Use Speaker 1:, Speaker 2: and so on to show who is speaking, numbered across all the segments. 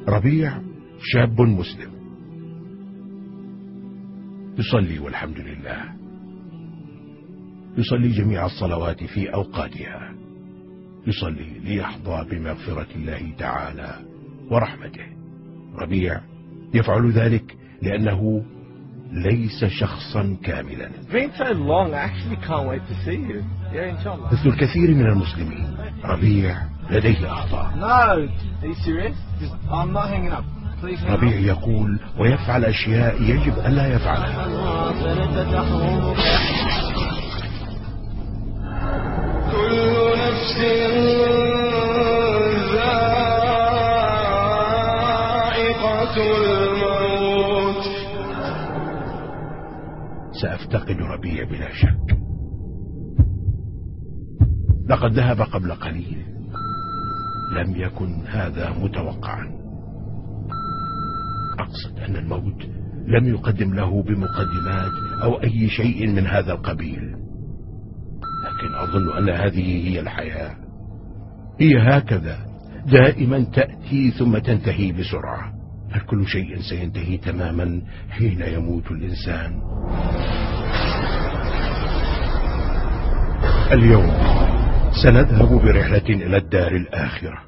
Speaker 1: ربيع شاب مسلم يصلي والحمد لله يصلي جميع الصلوات في أوقاتها يصلي ليحظى بمغفرة الله تعالى ورحمته ربيع يفعل ذلك لأنه ليس شخصا كاملا مثل الكثير من المسلمين ربيع لديه أخطاء ربيع يقول ويفعل أشياء يجب ألا يفعلها
Speaker 2: كل نفس ذائقة الموت
Speaker 1: سأفتقد ربيع بلا شك لقد ذهب قبل قليل لم يكن هذا متوقعا أقصد أن الموت لم يقدم له بمقدمات أو أي شيء من هذا القبيل لكن أظن أن هذه هي الحياة هي هكذا دائما تأتي ثم تنتهي بسرعة هل كل شيء سينتهي تماما حين يموت الإنسان اليوم سنذهب برحلة إلى الدار الآخرة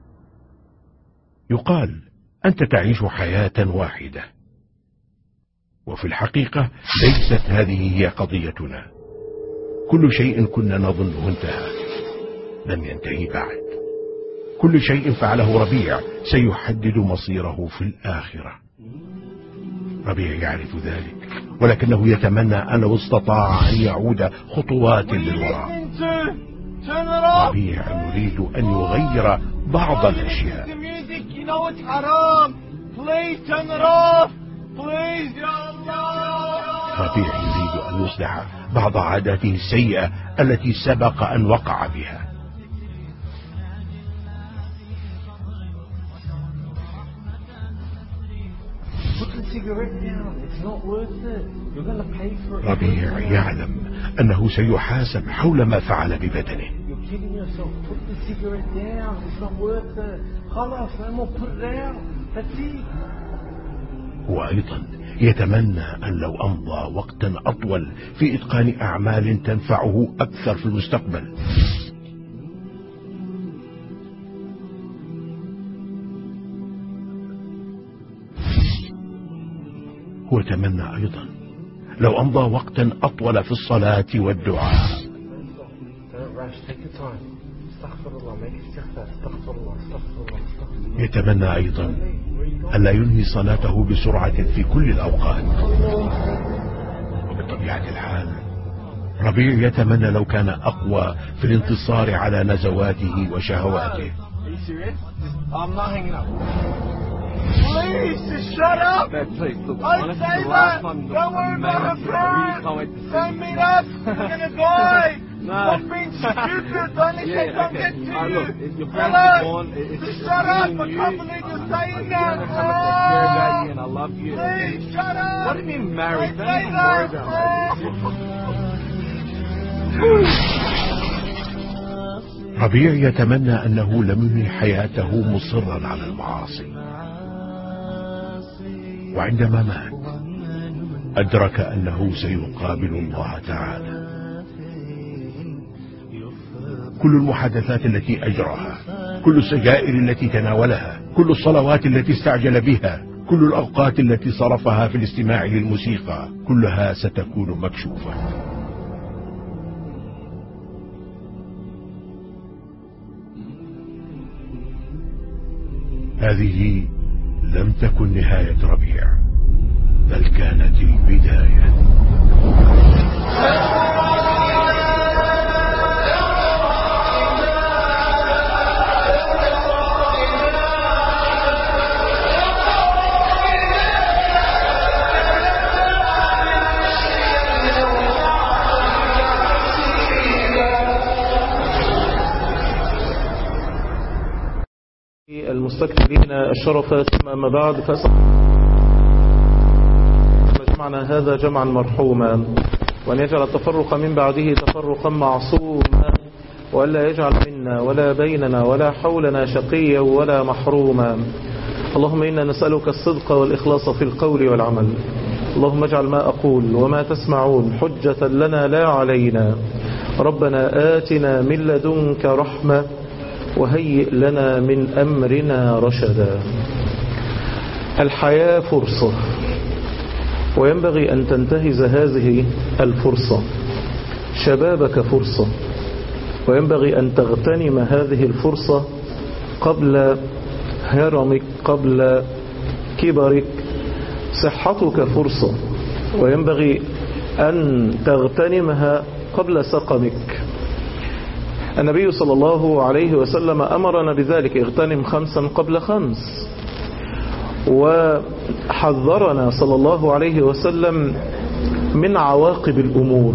Speaker 1: يقال أنت تعيش حياة واحدة وفي الحقيقة ليست هذه هي قضيتنا كل شيء كنا نظنه انتهى لم ينتهي بعد كل شيء فعله ربيع سيحدد مصيره في الآخرة ربيع يعرف ذلك ولكنه يتمنى أن لو استطاع أن يعود خطوات للوراء ربيع يريد أن يغير بعض الأشياء ربيع يريد أن يصلح بعض عاداته السيئة التي سبق أن وقع بها ربيع يعلم أنه سيحاسب حول ما فعل ببدنه وأيضا يتمنى أن لو أمضى وقتا أطول في إتقان أعمال تنفعه أكثر في المستقبل هو تمنى أيضا لو أمضى وقتا أطول في الصلاة والدعاء يتمنى أيضا ألا ينهي صلاته بسرعة في كل الأوقات وبطبيعة الحال ربيع يتمنى لو كان أقوى في الانتصار على نزواته وشهواته
Speaker 2: Please, just shut up!
Speaker 3: Dad, please, look,
Speaker 2: I
Speaker 3: honestly,
Speaker 2: say
Speaker 3: the
Speaker 2: that!
Speaker 3: last one
Speaker 2: Don't worry about her
Speaker 3: amazing. I really can't wait to
Speaker 2: parents!
Speaker 3: see
Speaker 2: Send
Speaker 3: you.
Speaker 2: me that! You're gonna die!
Speaker 3: No.
Speaker 2: Stop being stupid! Don't let
Speaker 3: Yeah,
Speaker 2: yeah, don't
Speaker 3: okay.
Speaker 2: get to
Speaker 3: Alright,
Speaker 2: you!
Speaker 3: look, if your
Speaker 2: Shut
Speaker 3: parents are
Speaker 2: up!
Speaker 3: born, it- it's
Speaker 2: Just
Speaker 3: just
Speaker 2: shut up!
Speaker 3: me
Speaker 2: I
Speaker 3: and
Speaker 2: can't
Speaker 3: you.
Speaker 2: believe you're
Speaker 3: I
Speaker 2: saying
Speaker 3: know
Speaker 2: that!
Speaker 3: how much I care about you and I love you.
Speaker 2: Please, shut up!
Speaker 3: What do you mean married?
Speaker 2: I
Speaker 3: Don't
Speaker 2: say
Speaker 3: even worry
Speaker 2: that!
Speaker 3: about
Speaker 1: ربيع يتمنى أنه لم ينهي حياته مصرا على المعاصي وعندما مات أدرك أنه سيقابل الله تعالى كل المحادثات التي أجراها كل السجائر التي تناولها كل الصلوات التي استعجل بها كل الأوقات التي صرفها في الاستماع للموسيقى كلها ستكون مكشوفة هذه لم تكن نهاية ربيع بل كانت البداية
Speaker 4: المستكبرين الشرف ثم أما بعد فأسأل جمعنا هذا جمعا مرحوما وأن يجعل التفرق من بعده تفرقا معصوما وألا يجعل منا ولا بيننا ولا حولنا شقيا ولا محروما اللهم إنا نسألك الصدق والإخلاص في القول والعمل اللهم اجعل ما أقول وما تسمعون حجة لنا لا علينا ربنا آتنا من لدنك رحمة وهيئ لنا من أمرنا رشدا الحياة فرصة وينبغي أن تنتهز هذه الفرصة شبابك فرصة وينبغي أن تغتنم هذه الفرصة قبل هرمك قبل كبرك صحتك فرصة وينبغي أن تغتنمها قبل سقمك النبي صلى الله عليه وسلم أمرنا بذلك اغتنم خمسا قبل خمس وحذرنا صلى الله عليه وسلم من عواقب الأمور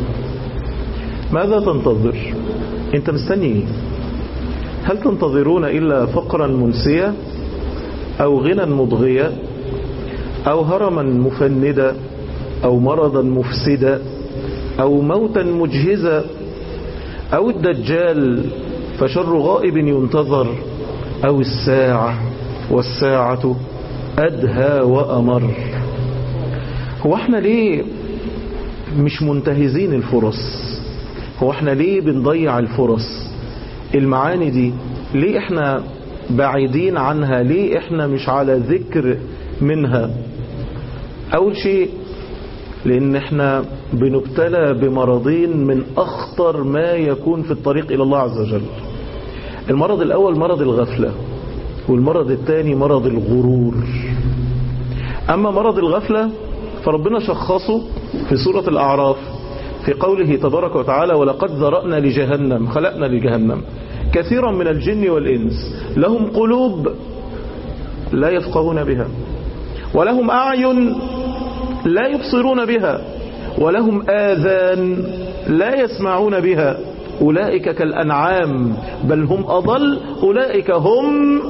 Speaker 4: ماذا تنتظر انت مستني هل تنتظرون إلا فقرا منسيا أو غنى مضغيا أو هرما مفندا أو مرضا مفسدا أو موتا مجهزا أو الدجال فشر غائب ينتظر أو الساعة والساعة أدهى وأمر هو احنا ليه مش منتهزين الفرص هو احنا ليه بنضيع الفرص المعاني دي ليه احنا بعيدين عنها ليه احنا مش على ذكر منها اول شيء لان احنا بنبتلى بمرضين من اخطر ما يكون في الطريق الى الله عز وجل المرض الاول مرض الغفلة والمرض الثاني مرض الغرور اما مرض الغفلة فربنا شخصه في سورة الاعراف في قوله تبارك وتعالى ولقد ذرأنا لجهنم خلقنا لجهنم كثيرا من الجن والإنس لهم قلوب لا يفقهون بها ولهم أعين لا يبصرون بها ولهم آذان لا يسمعون بها أولئك كالأنعام بل هم أضل أولئك هم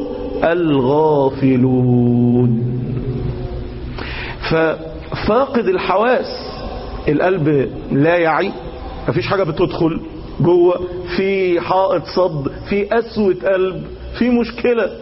Speaker 4: الغافلون ففاقد الحواس القلب لا يعي مفيش حاجة بتدخل جوه في حائط صد في قسوة قلب في مشكلة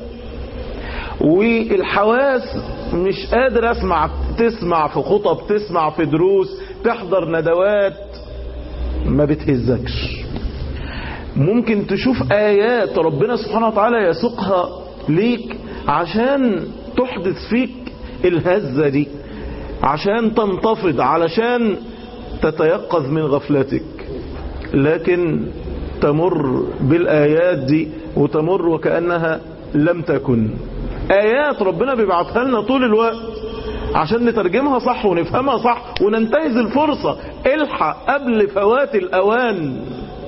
Speaker 4: والحواس مش قادر اسمع تسمع في خطب تسمع في دروس تحضر ندوات ما بتهزكش ممكن تشوف آيات ربنا سبحانه وتعالى يسوقها ليك عشان تحدث فيك الهزة دي عشان تنتفض علشان تتيقظ من غفلتك لكن تمر بالآيات دي وتمر وكأنها لم تكن آيات ربنا بيبعتها لنا طول الوقت عشان نترجمها صح ونفهمها صح وننتهز الفرصة الحق قبل فوات الأوان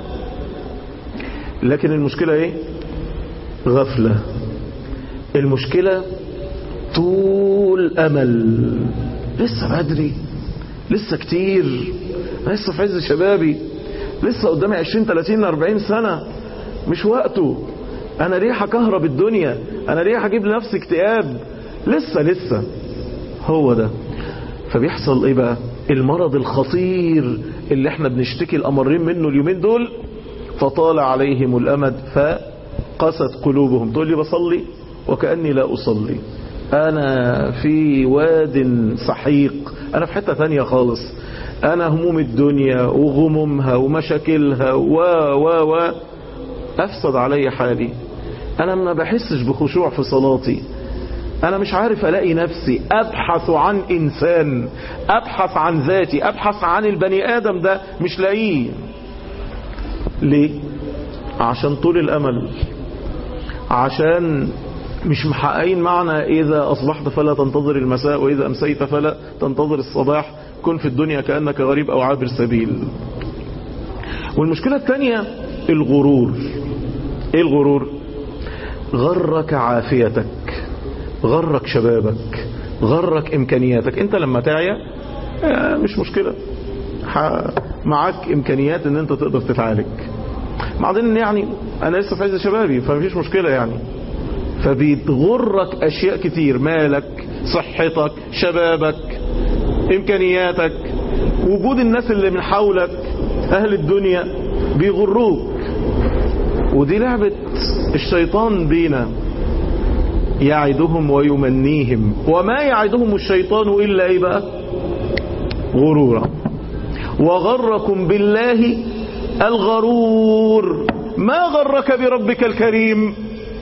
Speaker 4: لكن المشكلة ايه غفلة المشكلة طول أمل لسه بدري لسه كتير لسه في عز شبابي لسه قدامي 20 30 40 سنة مش وقته انا ليه هكهرب الدنيا انا ليه هجيب لنفسي اكتئاب لسه لسه هو ده فبيحصل ايه بقى المرض الخطير اللي احنا بنشتكي الامرين منه اليومين دول فطال عليهم الامد فقست قلوبهم تقول لي بصلي وكأني لا اصلي انا في واد سحيق انا في حتة تانية خالص انا هموم الدنيا وغمومها ومشاكلها و و و افسد علي حالي انا ما بحسش بخشوع في صلاتي انا مش عارف الاقي نفسي ابحث عن انسان ابحث عن ذاتي ابحث عن البني ادم ده مش لاقيه ليه عشان طول الامل عشان مش محققين معنى إذا أصبحت فلا تنتظر المساء وإذا أمسيت فلا تنتظر الصباح كن في الدنيا كأنك غريب أو عابر سبيل والمشكلة الثانية الغرور إيه الغرور غرك عافيتك غرك شبابك غرك إمكانياتك أنت لما تعيا مش مشكلة معك إمكانيات أن أنت تقدر تتعالج بعدين يعني أنا لسه في عز شبابي فمفيش مشكلة يعني فبيتغرك أشياء كتير مالك صحتك شبابك إمكانياتك وجود الناس اللي من حولك أهل الدنيا بيغروك ودي لعبة الشيطان بينا يعدهم ويمنيهم وما يعدهم الشيطان إلا إيه بقى غرورا وغركم بالله الغرور ما غرك بربك الكريم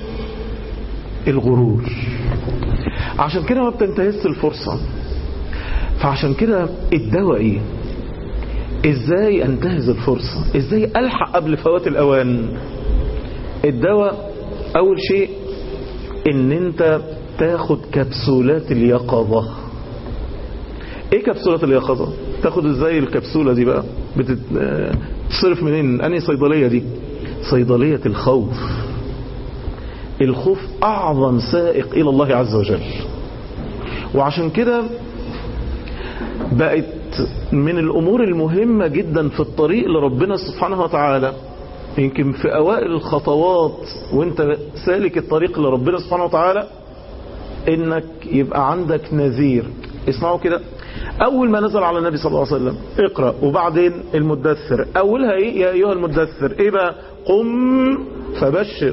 Speaker 4: الغرور عشان كده ما بتنتهز الفرصة فعشان كده الدواء ايه ازاي انتهز الفرصة ازاي الحق قبل فوات الاوان الدواء اول شيء ان انت تاخد كبسولات اليقظة ايه كبسولات اليقظة تاخد ازاي الكبسولة دي بقى بتتصرف منين انهي صيدلية دي صيدلية الخوف الخوف اعظم سائق الى الله عز وجل وعشان كده بقت من الامور المهمة جدا في الطريق لربنا سبحانه وتعالى يمكن في اوائل الخطوات وانت سالك الطريق لربنا سبحانه وتعالى انك يبقى عندك نذير اسمعوا كده اول ما نزل على النبي صلى الله عليه وسلم اقرأ وبعدين المدثر اولها ايه يا ايها المدثر ايه بقى قم فبشر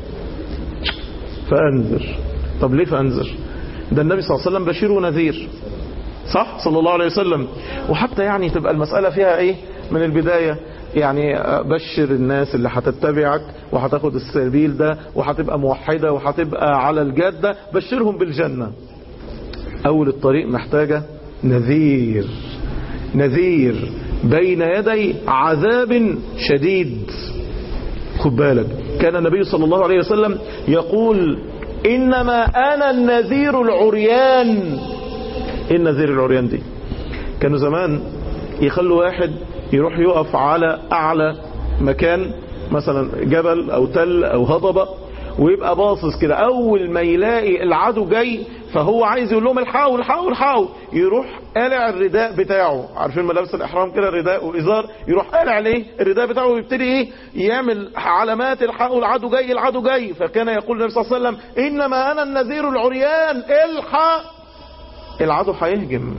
Speaker 4: فانذر طب ليه فانذر ده النبي صلى الله عليه وسلم بشير ونذير صح صلى الله عليه وسلم وحتى يعني تبقى المسألة فيها ايه من البداية يعني بشر الناس اللي هتتبعك وهتاخد السبيل ده وهتبقى موحدة وهتبقى على الجادة بشرهم بالجنة اول الطريق محتاجة نذير نذير بين يدي عذاب شديد خد بالك كان النبي صلى الله عليه وسلم يقول إنما أنا النذير العريان إيه النذير العريان دي كانوا زمان يخلوا واحد يروح يقف على أعلى مكان مثلا جبل أو تل أو هضبة ويبقى باصص كده أول ما يلاقي العدو جاي فهو عايز يقول لهم الحقوا الحقوا الحقوا يروح قالع الرداء بتاعه عارفين ملابس الإحرام كده رداء وإزار يروح قالع عليه الرداء بتاعه ويبتدي إيه يعمل علامات الحقوا العدو جاي العدو جاي فكان يقول النبي صلى الله عليه وسلم إنما أنا النذير العريان الحق العدو هيهجم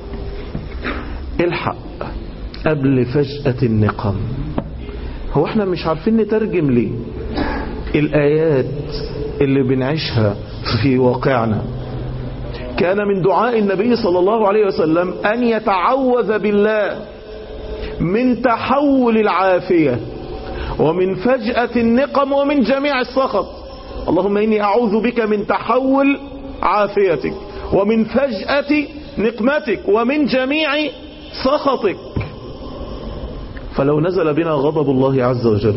Speaker 4: الحق قبل فجأة النقم هو احنا مش عارفين نترجم ليه الآيات اللي بنعيشها في واقعنا كان من دعاء النبي صلى الله عليه وسلم أن يتعوذ بالله من تحول العافية ومن فجأة النقم ومن جميع السخط اللهم إني أعوذ بك من تحول عافيتك ومن فجأة نقمتك ومن جميع سخطك فلو نزل بنا غضب الله عز وجل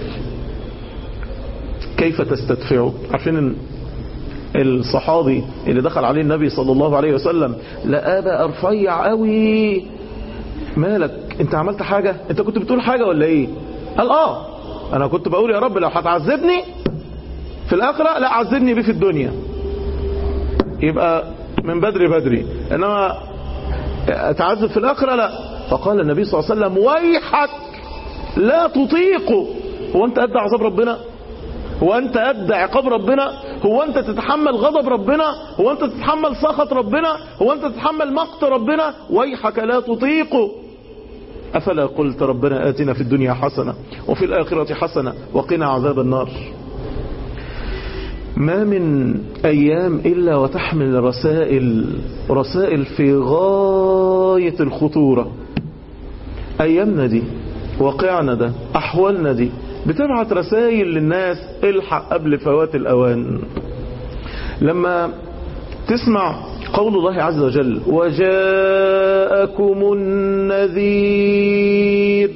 Speaker 4: كيف تستدفعه عارفين الصحابي اللي دخل عليه النبي صلى الله عليه وسلم لقى بقى رفيع قوي مالك انت عملت حاجة انت كنت بتقول حاجة ولا ايه قال اه انا كنت بقول يا رب لو هتعذبني في الاخرة لا عذبني بيه في الدنيا يبقى من بدري بدري انما اتعذب في الاخرة لا فقال النبي صلى الله عليه وسلم ويحك لا تطيقه هو انت قد عذاب ربنا هو انت قد عقاب ربنا هو انت تتحمل غضب ربنا هو انت تتحمل سخط ربنا هو انت تتحمل مقت ربنا ويحك لا تطيقه أفلا قلت ربنا آتنا في الدنيا حسنة وفي الآخرة حسنة وقنا عذاب النار ما من أيام إلا وتحمل رسائل رسائل في غاية الخطورة أيامنا دي واقعنا ده أحوالنا دي بتبعت رسائل للناس الحق قبل فوات الأوان لما تسمع قول الله عز وجل وجاءكم النذير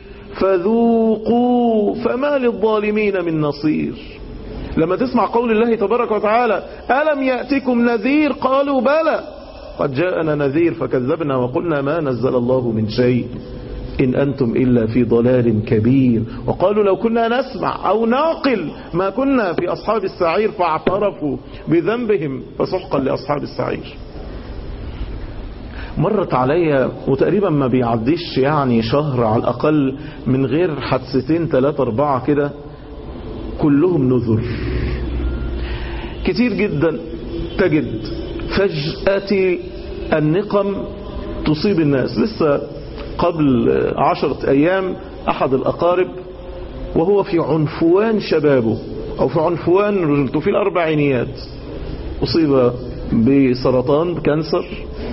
Speaker 4: فذوقوا فما للظالمين من نصير لما تسمع قول الله تبارك وتعالى ألم يأتكم نذير قالوا بلى قد جاءنا نذير فكذبنا وقلنا ما نزل الله من شيء إن أنتم إلا في ضلال كبير وقالوا لو كنا نسمع أو ناقل ما كنا في أصحاب السعير فاعترفوا بذنبهم فسحقا لأصحاب السعير مرت عليا وتقريبا ما بيعديش يعني شهر على الأقل من غير حادثتين ثلاثة أربعة كده كلهم نذر كتير جدا تجد فجأة النقم تصيب الناس لسه قبل عشرة أيام أحد الأقارب وهو في عنفوان شبابه أو في عنفوان رجلته في الأربعينيات أصيب بسرطان كانسر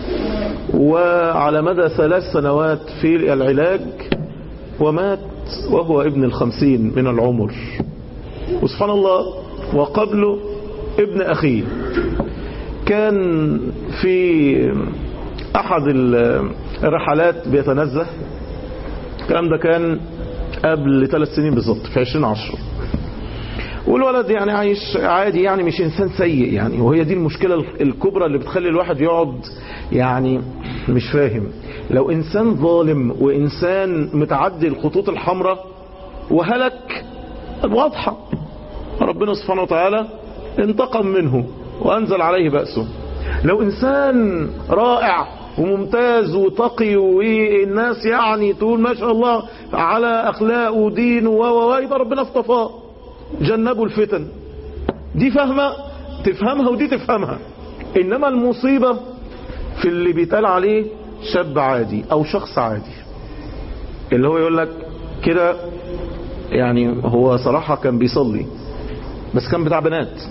Speaker 4: وعلى مدى ثلاث سنوات في العلاج ومات وهو ابن الخمسين من العمر وسبحان الله وقبله ابن أخيه كان في أحد الرحلات بيتنزه الكلام ده كان قبل ثلاث سنين بالظبط في 2010 والولد يعني عايش عادي يعني مش انسان سيء يعني وهي دي المشكلة الكبرى اللي بتخلي الواحد يقعد يعني مش فاهم لو انسان ظالم وانسان متعدي الخطوط الحمراء وهلك واضحة ربنا سبحانه وتعالى انتقم منه وانزل عليه بأسه لو انسان رائع وممتاز وتقي والناس يعني تقول ما شاء الله على اخلاقه ودينه و يبقى ربنا اصطفاه جنبوا الفتن دي فاهمة تفهمها ودي تفهمها انما المصيبة في اللي بيتقال عليه شاب عادي او شخص عادي اللي هو يقول لك كده يعني هو صراحة كان بيصلي بس كان بتاع بنات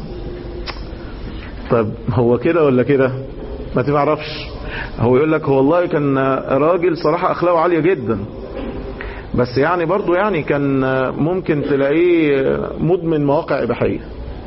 Speaker 4: طب هو كده ولا كده ما تعرفش هو يقول لك هو والله كان راجل صراحة اخلاقه عالية جدا بس يعني برضو يعني كان ممكن تلاقيه مدمن مواقع إباحية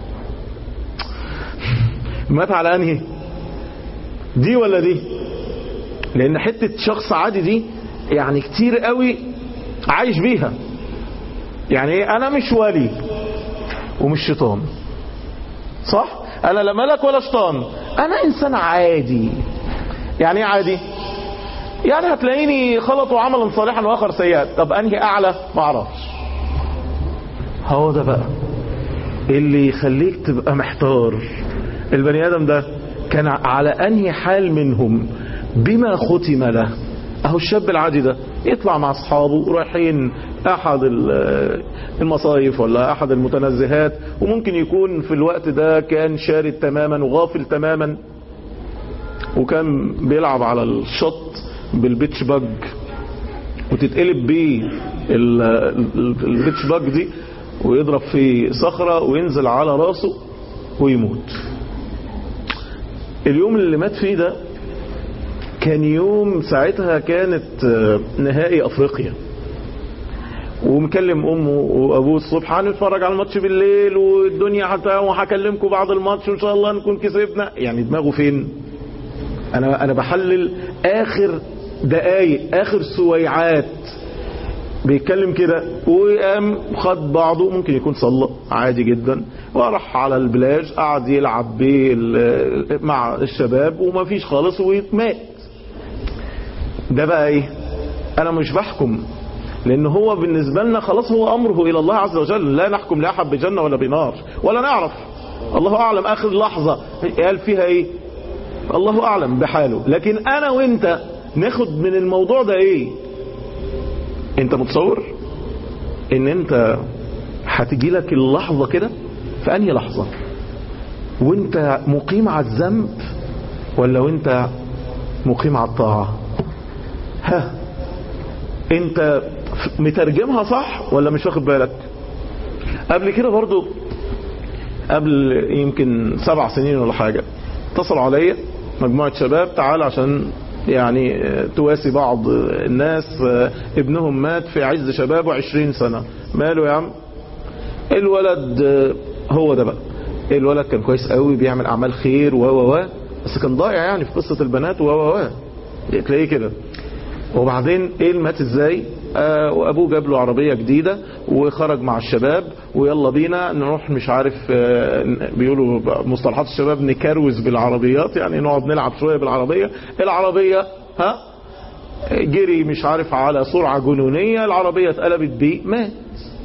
Speaker 4: مات على أنهي دي ولا دي لأن حتة شخص عادي دي يعني كتير قوي عايش بيها يعني ايه أنا مش ولي ومش شيطان صح أنا لا ملك ولا شيطان أنا إنسان عادي يعني ايه عادي يعني هتلاقيني خلطوا عملا صالحا واخر سيئات طب انهي اعلى ما اعرفش هو ده بقى اللي يخليك تبقى محتار البني ادم ده كان على انهي حال منهم بما ختم له اهو الشاب العادي ده يطلع مع اصحابه رايحين احد المصايف ولا احد المتنزهات وممكن يكون في الوقت ده كان شارد تماما وغافل تماما وكان بيلعب على الشط بالبيتش باج وتتقلب بيه البيتش باج دي ويضرب في صخرة وينزل على راسه ويموت اليوم اللي مات فيه ده كان يوم ساعتها كانت نهائي افريقيا ومكلم امه وابوه الصبح هنتفرج على الماتش بالليل والدنيا حتى وهكلمكم بعد الماتش وان شاء الله نكون كسبنا يعني دماغه فين انا انا بحلل اخر دقايق اخر سويعات بيتكلم كده وقام خد بعضه ممكن يكون صلى عادي جدا وراح على البلاج قعد يلعب مع الشباب وما فيش خالص ومات ده بقى ايه انا مش بحكم لان هو بالنسبة لنا خلاص هو امره الى الله عز وجل لا نحكم لاحد بجنة ولا بنار ولا نعرف الله اعلم اخر لحظة قال فيها ايه الله اعلم بحاله لكن انا وانت ناخد من الموضوع ده ايه انت متصور ان انت هتجي لك اللحظة كده في انهي لحظة وانت مقيم على الذنب ولا وانت مقيم على الطاعة ها انت مترجمها صح ولا مش واخد بالك قبل كده برضو قبل يمكن سبع سنين ولا حاجة اتصلوا عليا مجموعة شباب تعال عشان يعني تواسي بعض الناس ابنهم مات في عز شبابه عشرين سنة ماله يا عم الولد هو ده بقى الولد كان كويس قوي بيعمل اعمال خير و و و بس كان ضايع يعني في قصة البنات و و و تلاقيه كده وبعدين ايه مات ازاي آه وابوه جاب له عربية جديدة وخرج مع الشباب ويلا بينا نروح مش عارف آه بيقولوا مصطلحات الشباب نكروز بالعربيات يعني نقعد نلعب شوية بالعربية العربية ها جري مش عارف على سرعة جنونية العربية اتقلبت بيه مات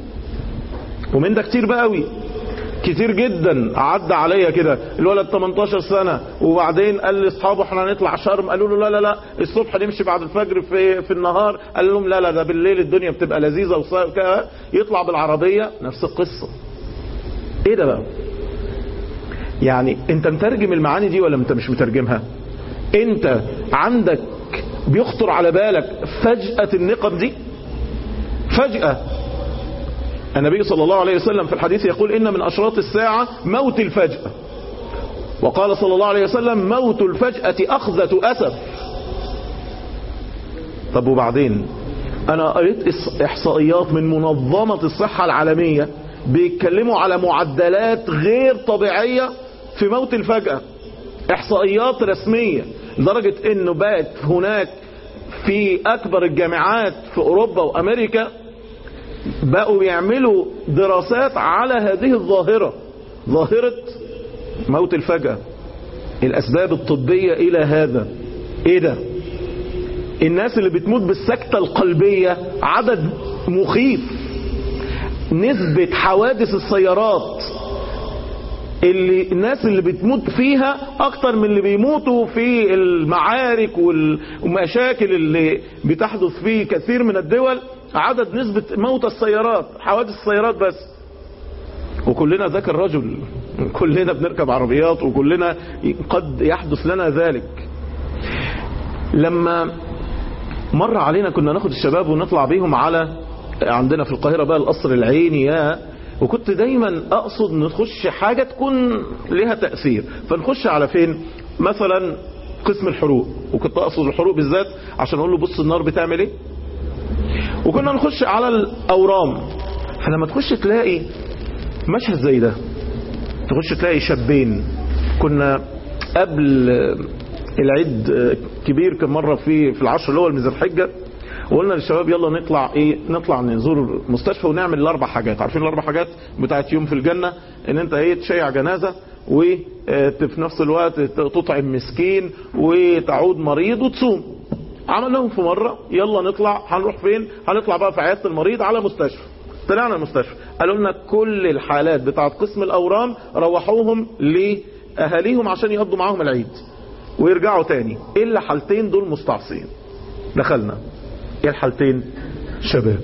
Speaker 4: ومن ده كتير بقى قوي كتير جدا عدى عليا كده الولد 18 سنة وبعدين قال لاصحابه احنا هنطلع شرم قالوا له لا لا لا الصبح نمشي بعد الفجر في في النهار قال لهم لا لا ده بالليل الدنيا بتبقى لذيذة وكده يطلع بالعربية نفس القصة ايه ده بقى يعني انت مترجم المعاني دي ولا انت مش مترجمها انت عندك بيخطر على بالك فجأة النقم دي فجأة النبي صلى الله عليه وسلم في الحديث يقول إن من أشراط الساعة موت الفجأة وقال صلى الله عليه وسلم موت الفجأة أخذة أسف طب وبعدين أنا قريت إص- إحصائيات من منظمة الصحة العالمية بيتكلموا على معدلات غير طبيعية في موت الفجأة إحصائيات رسمية لدرجة إنه بقت هناك في أكبر الجامعات في أوروبا وأمريكا بقوا يعملوا دراسات على هذه الظاهرة ظاهرة موت الفجأة الأسباب الطبية إلى هذا إيه ده الناس اللي بتموت بالسكتة القلبية عدد مخيف نسبة حوادث السيارات اللي الناس اللي بتموت فيها اكتر من اللي بيموتوا في المعارك والمشاكل اللي بتحدث في كثير من الدول عدد نسبة موتى السيارات حوادث السيارات بس وكلنا ذاك الرجل كلنا بنركب عربيات وكلنا قد يحدث لنا ذلك لما مر علينا كنا ناخد الشباب ونطلع بيهم على عندنا في القاهرة بقى القصر العيني يا وكنت دايما اقصد نخش حاجة تكون لها تأثير فنخش على فين مثلا قسم الحروق وكنت اقصد الحروق بالذات عشان اقول له بص النار بتعمل ايه وكنا نخش على الاورام فلما تخش تلاقي مشهد زي ده تخش تلاقي شابين كنا قبل العيد كبير كان مرة في في العشر الاول من ذي الحجه وقلنا للشباب يلا نطلع ايه نطلع نزور مستشفى ونعمل الاربع حاجات عارفين الاربع حاجات بتاعت يوم في الجنه ان انت ايه تشيع جنازه وفي نفس الوقت تطعم مسكين وتعود مريض وتصوم عملناهم في مره يلا نطلع هنروح فين هنطلع بقى في عياده المريض على مستشفى طلعنا المستشفى قالوا لنا كل الحالات بتاعت قسم الاورام روحوهم لاهاليهم عشان يقضوا معاهم العيد ويرجعوا تاني الا حالتين دول مستعصين دخلنا ايه الحالتين شباب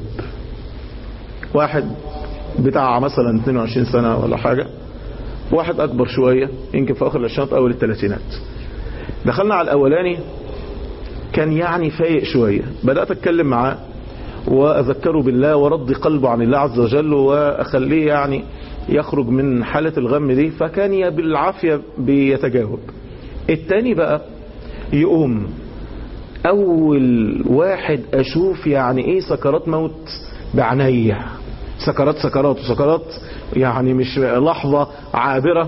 Speaker 4: واحد بتاع مثلا 22 سنة ولا حاجة واحد اكبر شوية يمكن في اخر العشرينات اول الثلاثينات دخلنا على الاولاني كان يعني فايق شوية بدأت اتكلم معاه واذكره بالله ورد قلبه عن الله عز وجل واخليه يعني يخرج من حالة الغم دي فكان بالعافية بيتجاوب التاني بقى يقوم اول واحد اشوف يعني ايه سكرات موت بعناية سكرات سكرات وسكرات يعني مش لحظة عابرة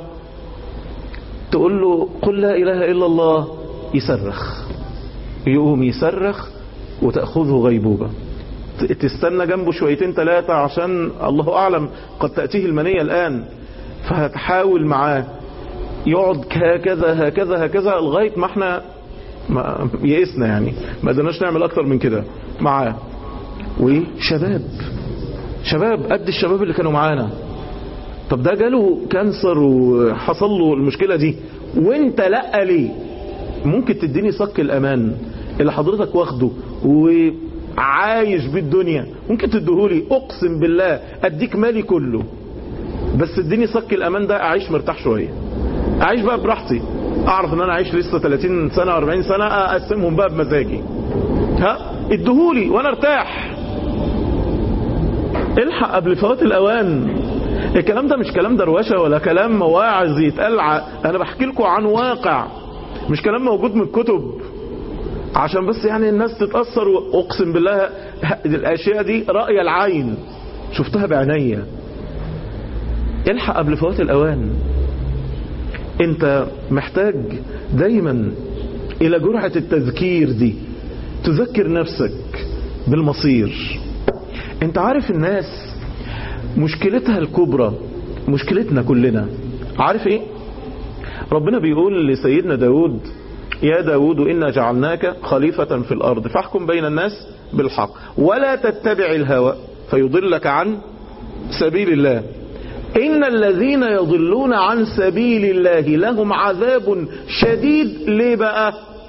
Speaker 4: تقول له قل لا اله الا الله يصرخ يقوم يصرخ وتأخذه غيبوبة تستنى جنبه شويتين ثلاثة عشان الله اعلم قد تأتيه المنية الان فهتحاول معاه يقعد هكذا هكذا هكذا لغاية ما احنا ما يئسنا يعني ما قدرناش نعمل اكتر من كده معاه وشباب شباب قد الشباب اللي كانوا معانا طب ده جاله كانسر وحصل له المشكلة دي وانت لا ليه ممكن تديني صك الامان اللي حضرتك واخده وعايش بالدنيا ممكن تديهولي اقسم بالله اديك مالي كله بس اديني صك الامان ده اعيش مرتاح شوية اعيش بقى براحتي اعرف ان انا اعيش لسه 30 سنة 40 سنة اقسمهم بقى بمزاجي ها ادهولي وانا ارتاح الحق قبل فوات الاوان الكلام ده مش كلام دروشة ولا كلام مواعظ يتقال انا بحكي لكم عن واقع مش كلام موجود من الكتب عشان بس يعني الناس تتأثر واقسم بالله الاشياء دي رأي العين شفتها بعينيا الحق قبل فوات الاوان انت محتاج دايما الى جرعة التذكير دي تذكر نفسك بالمصير انت عارف الناس مشكلتها الكبرى مشكلتنا كلنا عارف ايه ربنا بيقول لسيدنا داود يا داود إنا جعلناك خليفة في الأرض فاحكم بين الناس بالحق ولا تتبع الهوى فيضلك عن سبيل الله إن الذين يضلون عن سبيل الله لهم عذاب شديد ليه بقى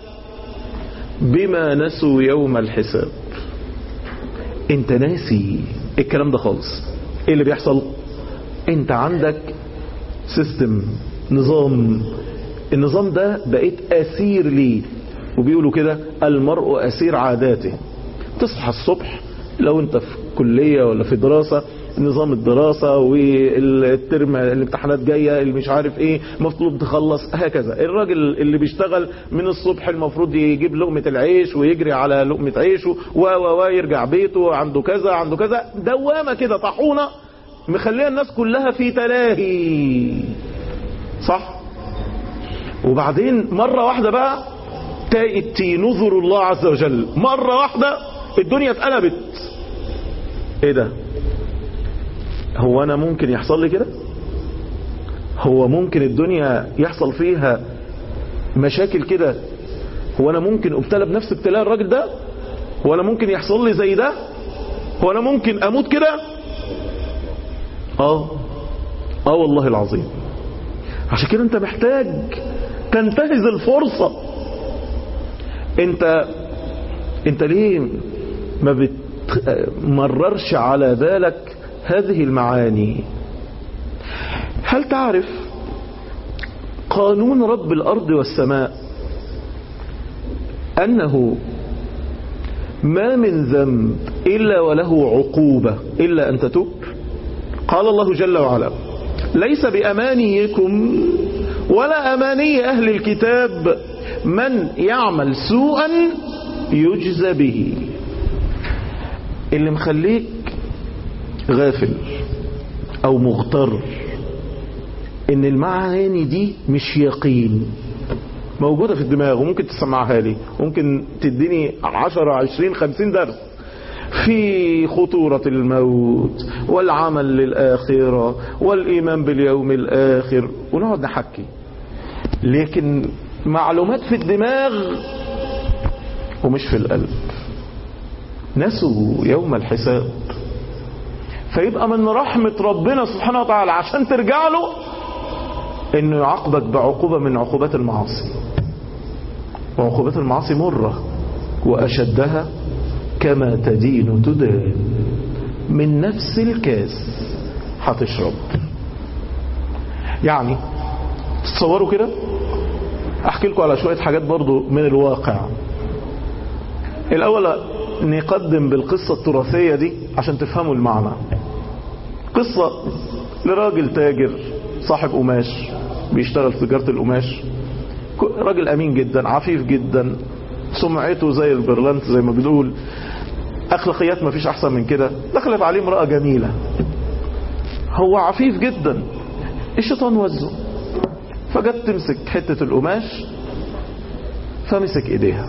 Speaker 4: بما نسوا يوم الحساب انت ناسي الكلام ده خالص ايه اللي بيحصل انت عندك سيستم نظام النظام ده بقيت اسير ليه وبيقولوا كده المرء اسير عاداته تصحى الصبح لو انت في كلية ولا في دراسة نظام الدراسة والترم الامتحانات جاية اللي مش عارف ايه مطلوب تخلص هكذا الراجل اللي بيشتغل من الصبح المفروض يجيب لقمة العيش ويجري على لقمة عيشه و و و يرجع بيته عنده كذا عنده كذا دوامة كده طاحونة مخليه الناس كلها في تلاهي صح وبعدين مرة واحدة بقى تأتي نظر الله عز وجل مرة واحدة الدنيا اتقلبت ايه ده هو انا ممكن يحصل لي كده هو ممكن الدنيا يحصل فيها مشاكل كده هو انا ممكن ابتلى بنفس ابتلاء الراجل ده هو انا ممكن يحصل لي زي ده هو انا ممكن اموت كده اه اه والله العظيم عشان كده انت محتاج تنتهز الفرصة انت انت ليه ما بتمررش على بالك هذه المعاني هل تعرف قانون رب الأرض والسماء أنه ما من ذنب إلا وله عقوبة إلا أن تتوب قال الله جل وعلا ليس بأمانيكم ولا أماني أهل الكتاب من يعمل سوءا يجزى به اللي مخليك غافل أو مغتر إن المعاني دي مش يقين موجودة في الدماغ وممكن تسمعها لي ممكن تديني 10 20 50 درس في خطورة الموت والعمل للآخرة والإيمان باليوم الآخر ونقعد نحكي لكن معلومات في الدماغ ومش في القلب نسوا يوم الحساب فيبقى من رحمة ربنا سبحانه وتعالى عشان ترجع له انه يعاقبك بعقوبة من عقوبات المعاصي وعقوبات المعاصي مرة وأشدها كما تدين تدان من نفس الكاس هتشرب يعني تصوروا كده احكي لكم على شوية حاجات برضو من الواقع الاول نقدم بالقصة التراثية دي عشان تفهموا المعنى قصة لراجل تاجر صاحب قماش بيشتغل في تجارة القماش راجل امين جدا عفيف جدا سمعته زي البرلنت زي ما بنقول اخلاقيات ما فيش احسن من كده دخلت عليه امرأة جميلة هو عفيف جدا الشيطان وزه فجت تمسك حتة القماش فمسك ايديها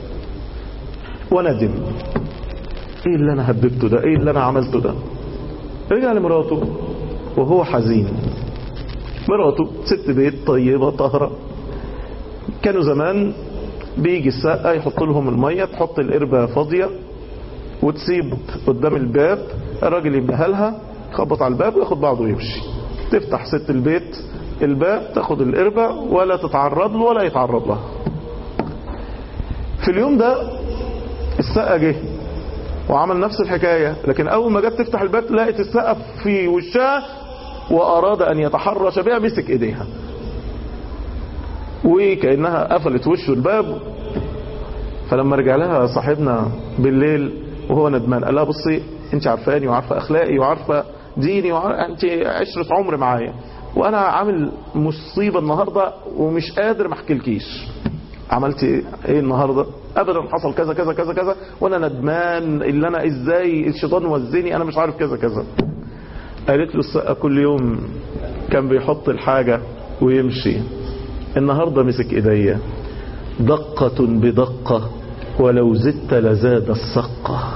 Speaker 4: وندم ايه اللي انا هببته ده ايه اللي انا عملته ده رجع لمراته وهو حزين مراته ست بيت طيبة طاهرة كانوا زمان بيجي السقة يحط لهم المية تحط القربة فاضية وتسيب قدام الباب الراجل يملاها لها يخبط على الباب وياخد بعضه ويمشي تفتح ست البيت الباب تاخد القربة ولا تتعرض له ولا يتعرض لها في اليوم ده السقة جه وعمل نفس الحكاية لكن أول ما جت تفتح الباب لقت السقة في وشها وأراد أن يتحرش بها مسك إيديها وكأنها قفلت وشه الباب فلما رجع لها صاحبنا بالليل وهو ندمان قال لها بصي انت عارفاني وعارفه اخلاقي وعارفه ديني وعارفة انت عشرة عمر معايا وانا عامل مصيبه النهارده ومش قادر ما احكيلكيش عملت ايه النهارده ابدا حصل كذا كذا كذا كذا وانا ندمان اللي انا ازاي الشيطان وزني انا مش عارف كذا كذا قالت له السقه كل يوم كان بيحط الحاجه ويمشي النهارده مسك ايديا دقة بدقة ولو زدت لزاد السقة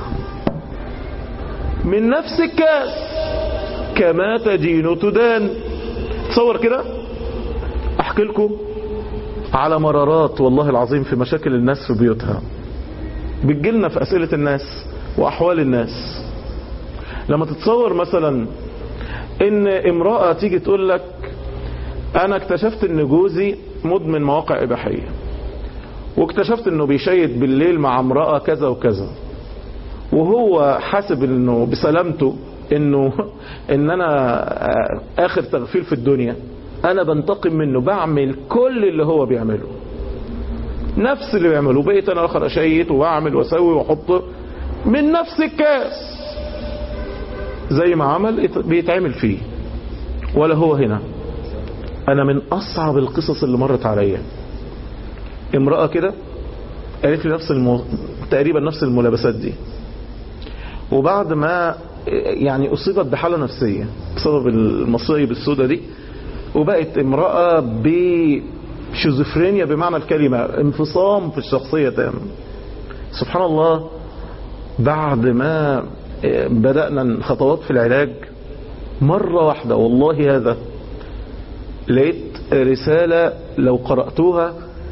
Speaker 4: من نفس الكاس كما تدين تدان تصور كده احكي لكم على مرارات والله العظيم في مشاكل الناس في بيوتها بتجيلنا في اسئلة الناس واحوال الناس لما تتصور مثلا ان امرأة تيجي تقول لك انا اكتشفت ان جوزي مدمن مواقع اباحيه واكتشفت انه بيشيد بالليل مع امرأة كذا وكذا وهو حاسب انه بسلامته انه ان انا اخر تغفيل في الدنيا انا بنتقم منه بعمل كل اللي هو بيعمله نفس اللي بيعمله بقيت انا اخر اشيت واعمل واسوي واحط من نفس الكاس زي ما عمل بيتعمل فيه ولا هو هنا انا من اصعب القصص اللي مرت عليا امرأة كده قالت لي نفس المو... تقريبا نفس الملابسات دي وبعد ما يعني اصيبت بحالة نفسية بسبب المصايب السوداء دي وبقت امرأة بشيزوفرينيا بمعنى الكلمة انفصام في الشخصية تام سبحان الله بعد ما بدأنا خطوات في العلاج مرة واحدة والله هذا لقيت رسالة لو قرأتوها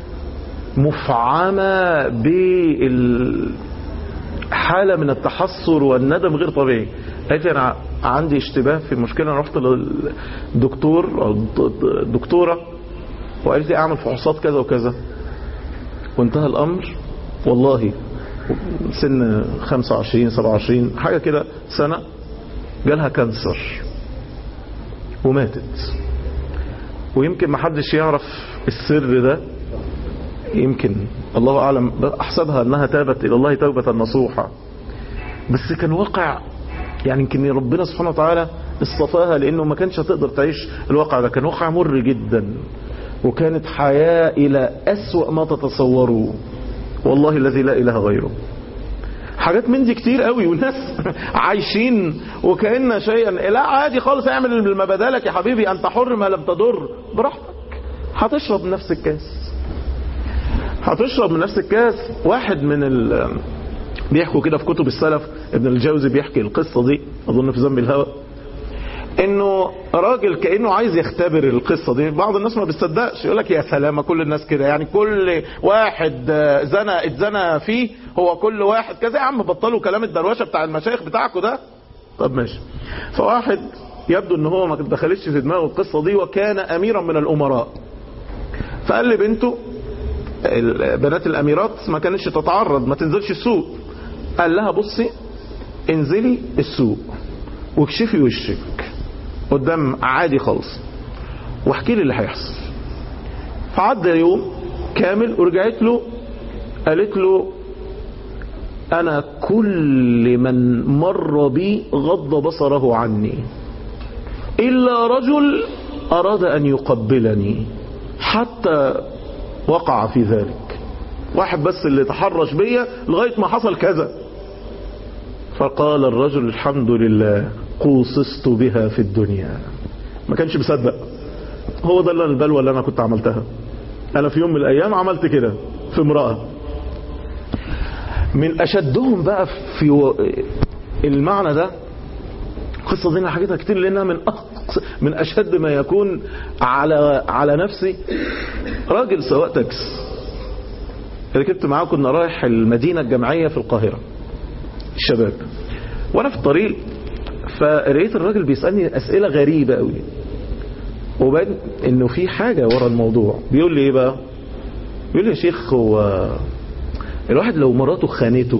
Speaker 4: مفعمة بالحالة من التحسر والندم غير طبيعي قالت لي أنا عندي اشتباه في مشكلة أنا رحت للدكتور أو الدكتورة وقالت لي أعمل فحوصات كذا وكذا وانتهى الأمر والله سن 25 27 حاجة كده سنة جالها كانسر وماتت ويمكن ما حدش يعرف السر ده يمكن الله أعلم أحسبها أنها تابت إلى الله توبة نصوحة بس كان واقع يعني يمكن ربنا سبحانه وتعالى اصطفاها لأنه ما كانش هتقدر تعيش الواقع ده كان واقع مر جدا وكانت حياة إلى أسوأ ما تتصوروا والله الذي لا إله غيره حاجات من دي كتير قوي والناس عايشين وكأن شيئا لا عادي خالص اعمل ما بدالك يا حبيبي انت حر ما لم تضر براحتك هتشرب من نفس الكاس هتشرب من نفس الكاس واحد من ال بيحكوا كده في كتب السلف ابن الجوزي بيحكي القصة دي اظن في ذنب الهوى انه راجل كانه عايز يختبر القصه دي بعض الناس ما بتصدقش يقول لك يا سلامه كل الناس كده يعني كل واحد زنى اتزنى فيه هو كل واحد كذا يا عم بطلوا كلام الدروشه بتاع المشايخ بتاعكم ده طب ماشي فواحد يبدو ان هو ما دخلتش في دماغه القصه دي وكان اميرا من الامراء فقال لبنته بنات الاميرات ما كانتش تتعرض ما تنزلش السوق قال لها بصي انزلي السوق واكشفي وشك قدام عادي خالص واحكي لي اللي هيحصل فعدى يوم كامل ورجعت له قالت له انا كل من مر بي غض بصره عني الا رجل اراد ان يقبلني حتى وقع في ذلك واحد بس اللي تحرش بيا لغاية ما حصل كذا فقال الرجل الحمد لله قوصصت بها في الدنيا ما كانش مصدق هو ده اللي البلوى اللي انا كنت عملتها انا في يوم من الايام عملت كده في امرأة من اشدهم بقى في و... المعنى ده القصة دي انا حكيتها كتير لانها من أقص... من اشد ما يكون على على نفسي راجل سواق تاكس ركبت معاه كنا رايح المدينة الجامعية في القاهرة الشباب وانا في الطريق فلقيت الراجل بيسألني أسئلة غريبة قوي وبعدين انه في حاجة ورا الموضوع بيقول لي ايه بقى بيقول لي يا شيخ هو الواحد لو مراته خانته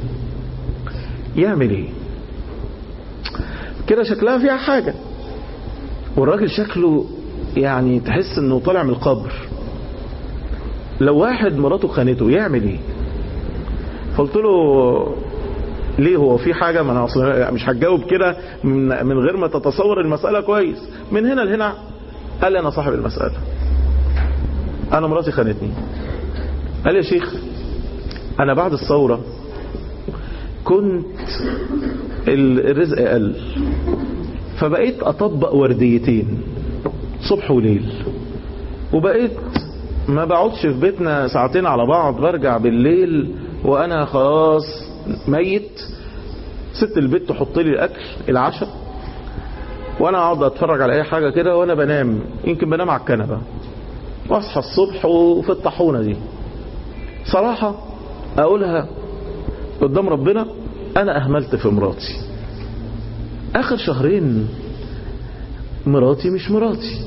Speaker 4: يعمل ايه كده شكلها فيها حاجة والراجل شكله يعني تحس انه طالع من القبر لو واحد مراته خانته يعمل ايه فقلت له ليه هو في حاجة ما انا اصلا مش هتجاوب كده من, من غير ما تتصور المسألة كويس من هنا لهنا قال لي انا صاحب المسألة انا مراتي خانتني قال لي يا شيخ انا بعد الثورة كنت الرزق قل فبقيت اطبق ورديتين صبح وليل وبقيت ما بقعدش في بيتنا ساعتين على بعض برجع بالليل وانا خلاص ميت ست البيت تحط لي الاكل العشاء وانا اقعد اتفرج على اي حاجه كده وانا بنام يمكن بنام على الكنبه واصحى الصبح وفي الطاحونه دي صراحه اقولها قدام ربنا انا اهملت في مراتي اخر شهرين مراتي مش مراتي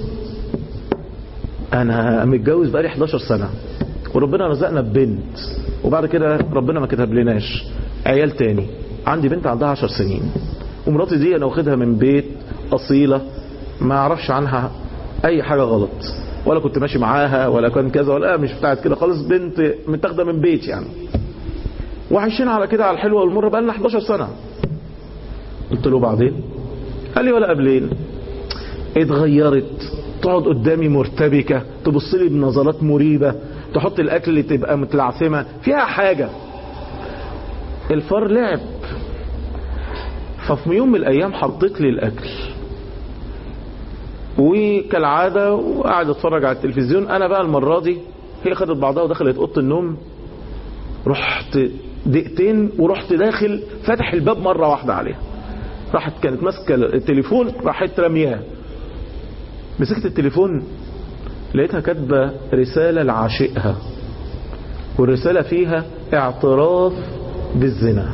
Speaker 4: انا متجوز بقالي 11 سنه وربنا رزقنا ببنت وبعد كده ربنا ما كتب لناش عيال تاني عندي بنت عندها 10 سنين ومراتي دي انا واخدها من بيت اصيله ما اعرفش عنها اي حاجه غلط ولا كنت ماشي معاها ولا كان كذا ولا مش بتاعت كده خالص بنت متاخده من بيت يعني وعايشين على كده على الحلوه والمره بقى لنا 11 سنه قلت له بعدين قال لي ولا قبلين اتغيرت تقعد قدامي مرتبكة تبص لي بنظرات مريبة تحط الاكل اللي تبقى متلعثمة فيها حاجة الفار لعب ففي يوم من الايام حطيت لي الاكل وكالعادة وقاعد اتفرج على التلفزيون انا بقى المرة دي هي خدت بعضها ودخلت اوضه النوم رحت دقيقتين ورحت داخل فتح الباب مرة واحدة عليها راحت كانت ماسكة التليفون راحت رميها مسكت التليفون لقيتها كاتبة رسالة لعاشقها والرسالة فيها اعتراف بالزنا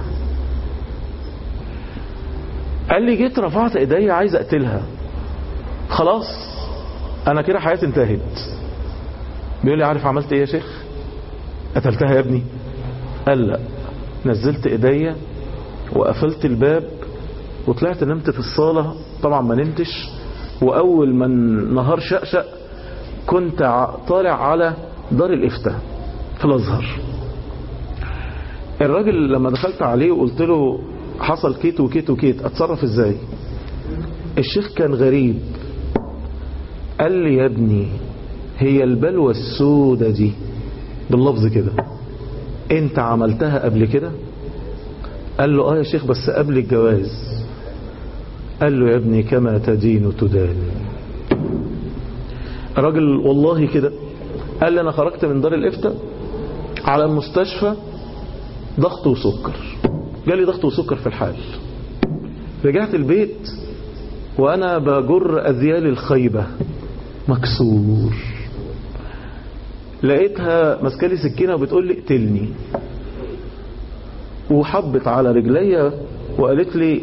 Speaker 4: قال لي جيت رفعت ايدي عايز اقتلها خلاص انا كده حياتي انتهت بيقول لي عارف عملت ايه يا شيخ قتلتها يا ابني قال لا نزلت ايديا وقفلت الباب وطلعت نمت في الصالة طبعا ما نمتش واول ما النهار شقشق كنت ع- طالع على دار الافتاء في الازهر الراجل لما دخلت عليه وقلت له حصل كيت وكيت وكيت اتصرف ازاي الشيخ كان غريب قال لي يا ابني هي البلوى السودة دي باللفظ كده انت عملتها قبل كده قال له اه يا شيخ بس قبل الجواز قال له يا ابني كما تدين تدان راجل والله كده قال لي انا خرجت من دار الافتاء على المستشفى ضغط وسكر جالي ضغط وسكر في الحال رجعت البيت وانا بجر اذيال الخيبة مكسور لقيتها ماسكالي سكينة وبتقول لي اقتلني وحبت على رجليا وقالت لي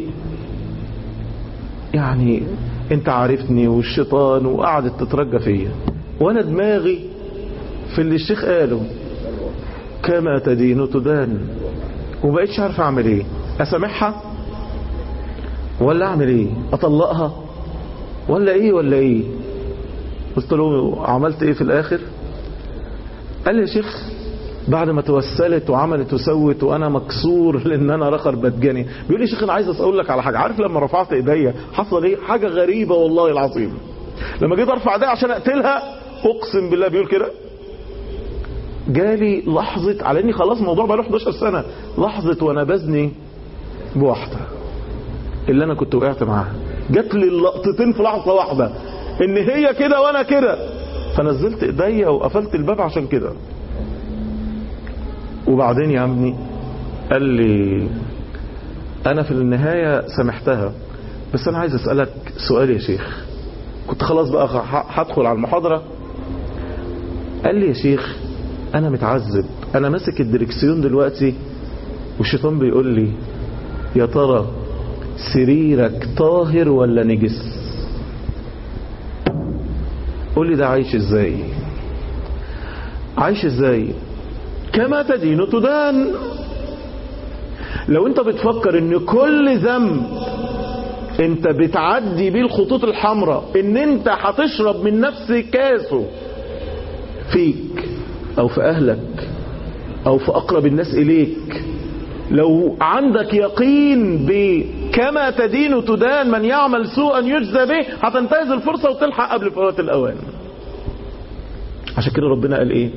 Speaker 4: يعني انت عارفني والشيطان وقعدت تترجى فيا وانا دماغي في اللي الشيخ قاله كما تدين تدان وبقيتش عارف اعمل ايه اسامحها ولا اعمل ايه اطلقها ولا ايه ولا ايه قلت له عملت ايه في الاخر قال لي يا شيخ بعد ما توسلت وعملت وسوت وانا مكسور لان انا رخر بتجاني بيقول لي يا شيخ انا عايز اقول لك على حاجه عارف لما رفعت ايديا حصل ايه حاجه غريبه والله العظيم لما جيت ارفع ايديا عشان اقتلها اقسم بالله بيقول كده جالي لحظه على اني خلاص الموضوع بقى له 11 سنه لحظه وانا بزني بواحده اللي انا كنت وقعت معاها جات لي اللقطتين في لحظه واحده ان هي كده وانا كده فنزلت ايديا وقفلت الباب عشان كده وبعدين يا ابني قال لي انا في النهاية سامحتها بس انا عايز اسألك سؤال يا شيخ كنت خلاص بقى ه- هدخل على المحاضرة قال لي يا شيخ انا متعذب انا ماسك الدركسيون دلوقتي والشيطان بيقول لي يا ترى سريرك طاهر ولا نجس قول لي ده عايش ازاي عايش ازاي كما تدين تدان لو انت بتفكر ان كل ذنب انت بتعدي بيه الخطوط الحمراء ان انت هتشرب من نفس كاسه فيك او في اهلك او في اقرب الناس اليك لو عندك يقين بكما تدين تدان من يعمل سوءا يجزى به هتنتهز الفرصة وتلحق قبل فوات الاوان عشان كده ربنا قال ايه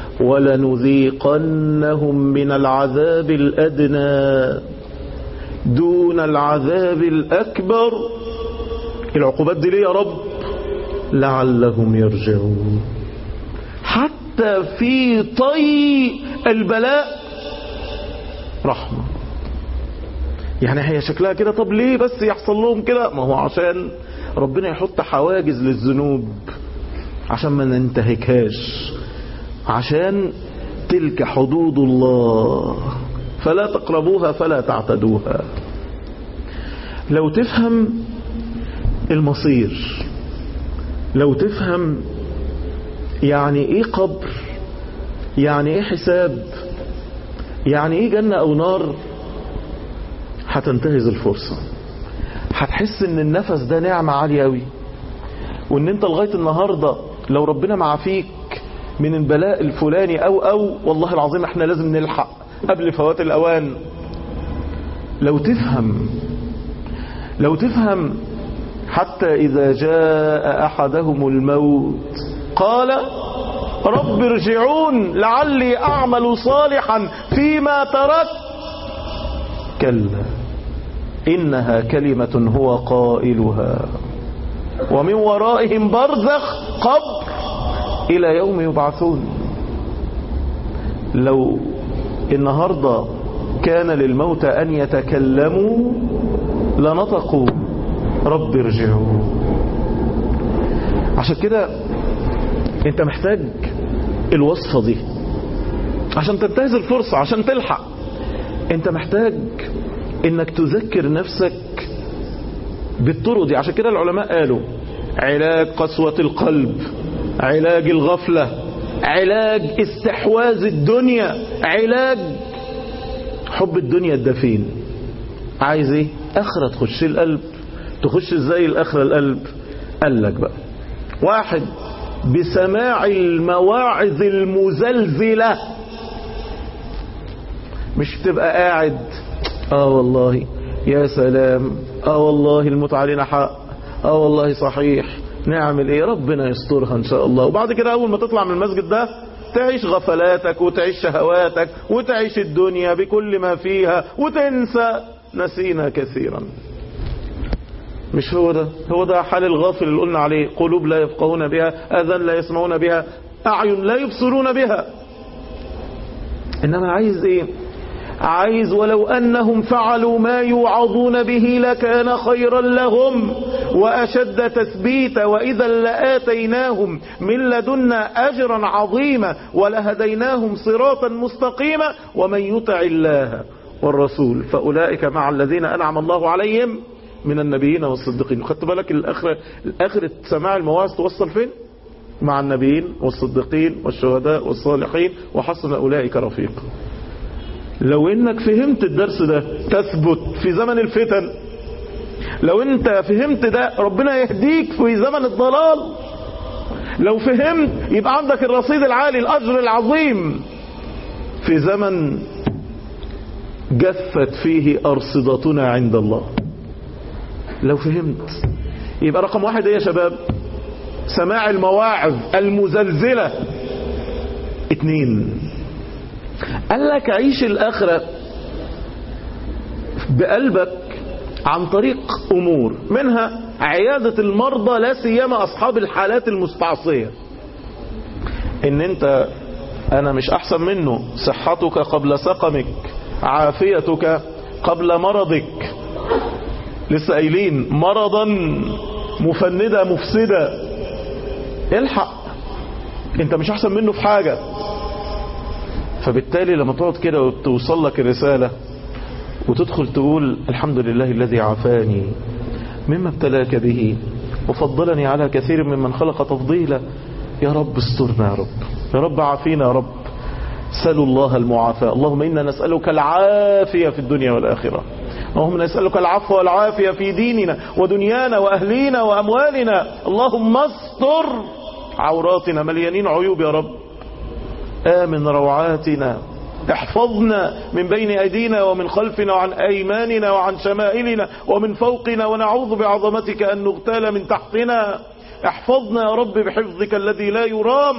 Speaker 4: ولنذيقنهم من العذاب الأدنى دون العذاب الأكبر العقوبات دي ليه يا رب لعلهم يرجعون حتى في طي البلاء رحمة يعني هي شكلها كده طب ليه بس يحصل لهم كده ما هو عشان ربنا يحط حواجز للذنوب عشان ما ننتهكهاش عشان تلك حدود الله فلا تقربوها فلا تعتدوها لو تفهم المصير لو تفهم يعني ايه قبر يعني ايه حساب يعني ايه جنة او نار هتنتهز الفرصة هتحس ان النفس ده نعمة عالية اوي وان انت لغاية النهاردة لو ربنا معافيك من البلاء الفلاني او او والله العظيم احنا لازم نلحق قبل فوات الاوان لو تفهم لو تفهم حتى إذا جاء أحدهم الموت قال رب ارجعون لعلي أعمل صالحا فيما تركت كلا إنها كلمة هو قائلها ومن ورائهم برزخ قبر إلى يوم يبعثون لو النهاردة كان للموت أن يتكلموا لنطقوا رب ارجعوا عشان كده انت محتاج الوصفة دي عشان تنتهز الفرصة عشان تلحق انت محتاج انك تذكر نفسك بالطرق دي عشان كده العلماء قالوا علاج قسوة القلب علاج الغفلة علاج استحواذ الدنيا علاج حب الدنيا الدفين عايز ايه اخرة تخش القلب تخش ازاي الاخرة القلب قال لك بقى واحد بسماع المواعظ المزلزلة مش تبقى قاعد اه والله يا سلام اه والله الموت علينا حق اه والله صحيح نعمل ايه ربنا يسترها ان شاء الله وبعد كده اول ما تطلع من المسجد ده تعيش غفلاتك وتعيش شهواتك وتعيش الدنيا بكل ما فيها وتنسى نسينا كثيرا مش هو ده هو ده حال الغافل اللي قلنا عليه قلوب لا يفقهون بها اذان لا يسمعون بها اعين لا يبصرون بها انما عايز ايه عايز ولو أنهم فعلوا ما يوعظون به لكان خيرا لهم وأشد تثبيتا وإذا لآتيناهم من لدنا أجرا عظيما ولهديناهم صراطا مستقيما ومن يطع الله والرسول فأولئك مع الذين أنعم الله عليهم من النبيين والصديقين خدت بالك الآخرة الآخرة سماع المواعظ توصل فين مع النبيين والصديقين والشهداء والصالحين وحسن أولئك رفيقا لو انك فهمت الدرس ده تثبت في زمن الفتن لو انت فهمت ده ربنا يهديك في زمن الضلال لو فهمت يبقى عندك الرصيد العالي الاجر العظيم في زمن جفت فيه ارصدتنا عند الله لو فهمت يبقى رقم واحد ايه يا شباب سماع المواعظ المزلزلة اتنين قال لك عيش الآخرة بقلبك عن طريق أمور منها عيادة المرضى لا سيما أصحاب الحالات المستعصية إن أنت أنا مش أحسن منه صحتك قبل سقمك عافيتك قبل مرضك لسه قايلين مرضا مفندة مفسدة الحق انت مش احسن منه في حاجة فبالتالي لما تقعد كده وتوصل لك الرسالة وتدخل تقول الحمد لله الذي عافاني مما ابتلاك به وفضلني على كثير ممن خلق تفضيلا يا رب استرنا يا رب يا رب عافينا يا رب سلوا الله المعافاة اللهم إنا نسألك العافية في الدنيا والآخرة اللهم نسألك العفو والعافية في ديننا ودنيانا وأهلينا وأموالنا اللهم استر عوراتنا مليانين عيوب يا رب آمن روعاتنا احفظنا من بين أيدينا ومن خلفنا وعن أيماننا وعن شمائلنا ومن فوقنا ونعوذ بعظمتك أن نغتال من تحتنا احفظنا يا رب بحفظك الذي لا يرام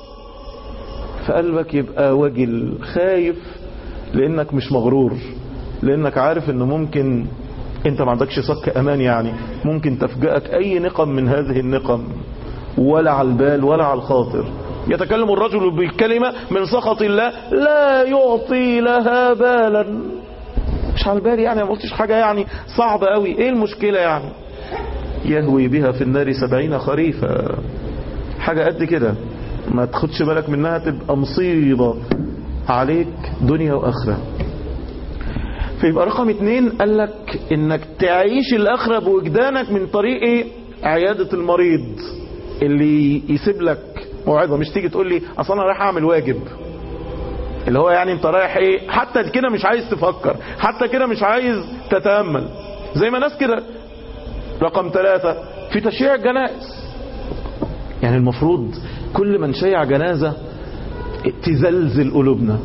Speaker 4: فقلبك يبقى وجل خايف لأنك مش مغرور لأنك عارف أنه ممكن أنت ما عندكش صك أمان يعني ممكن تفجأك أي نقم من هذه النقم ولا على البال ولا على الخاطر يتكلم الرجل بالكلمة من سخط الله لا يعطي لها بالا مش على البال يعني ما قلتش حاجة يعني صعبة قوي ايه المشكلة يعني يهوي بها في النار سبعين خريفا حاجة قد كده ما تاخدش بالك منها تبقى مصيبة عليك دنيا واخرة فيبقى رقم اتنين قال لك انك تعيش الاخرة بوجدانك من طريق ايه عيادة المريض اللي يسيب لك موعظة مش تيجي تقول لي اصل انا رايح اعمل واجب اللي هو يعني انت رايح ايه حتى كده مش عايز تفكر حتى كده مش عايز تتأمل زي ما ناس كده رقم ثلاثة في تشييع الجنائز يعني المفروض كل من شيع جنازة تزلزل قلوبنا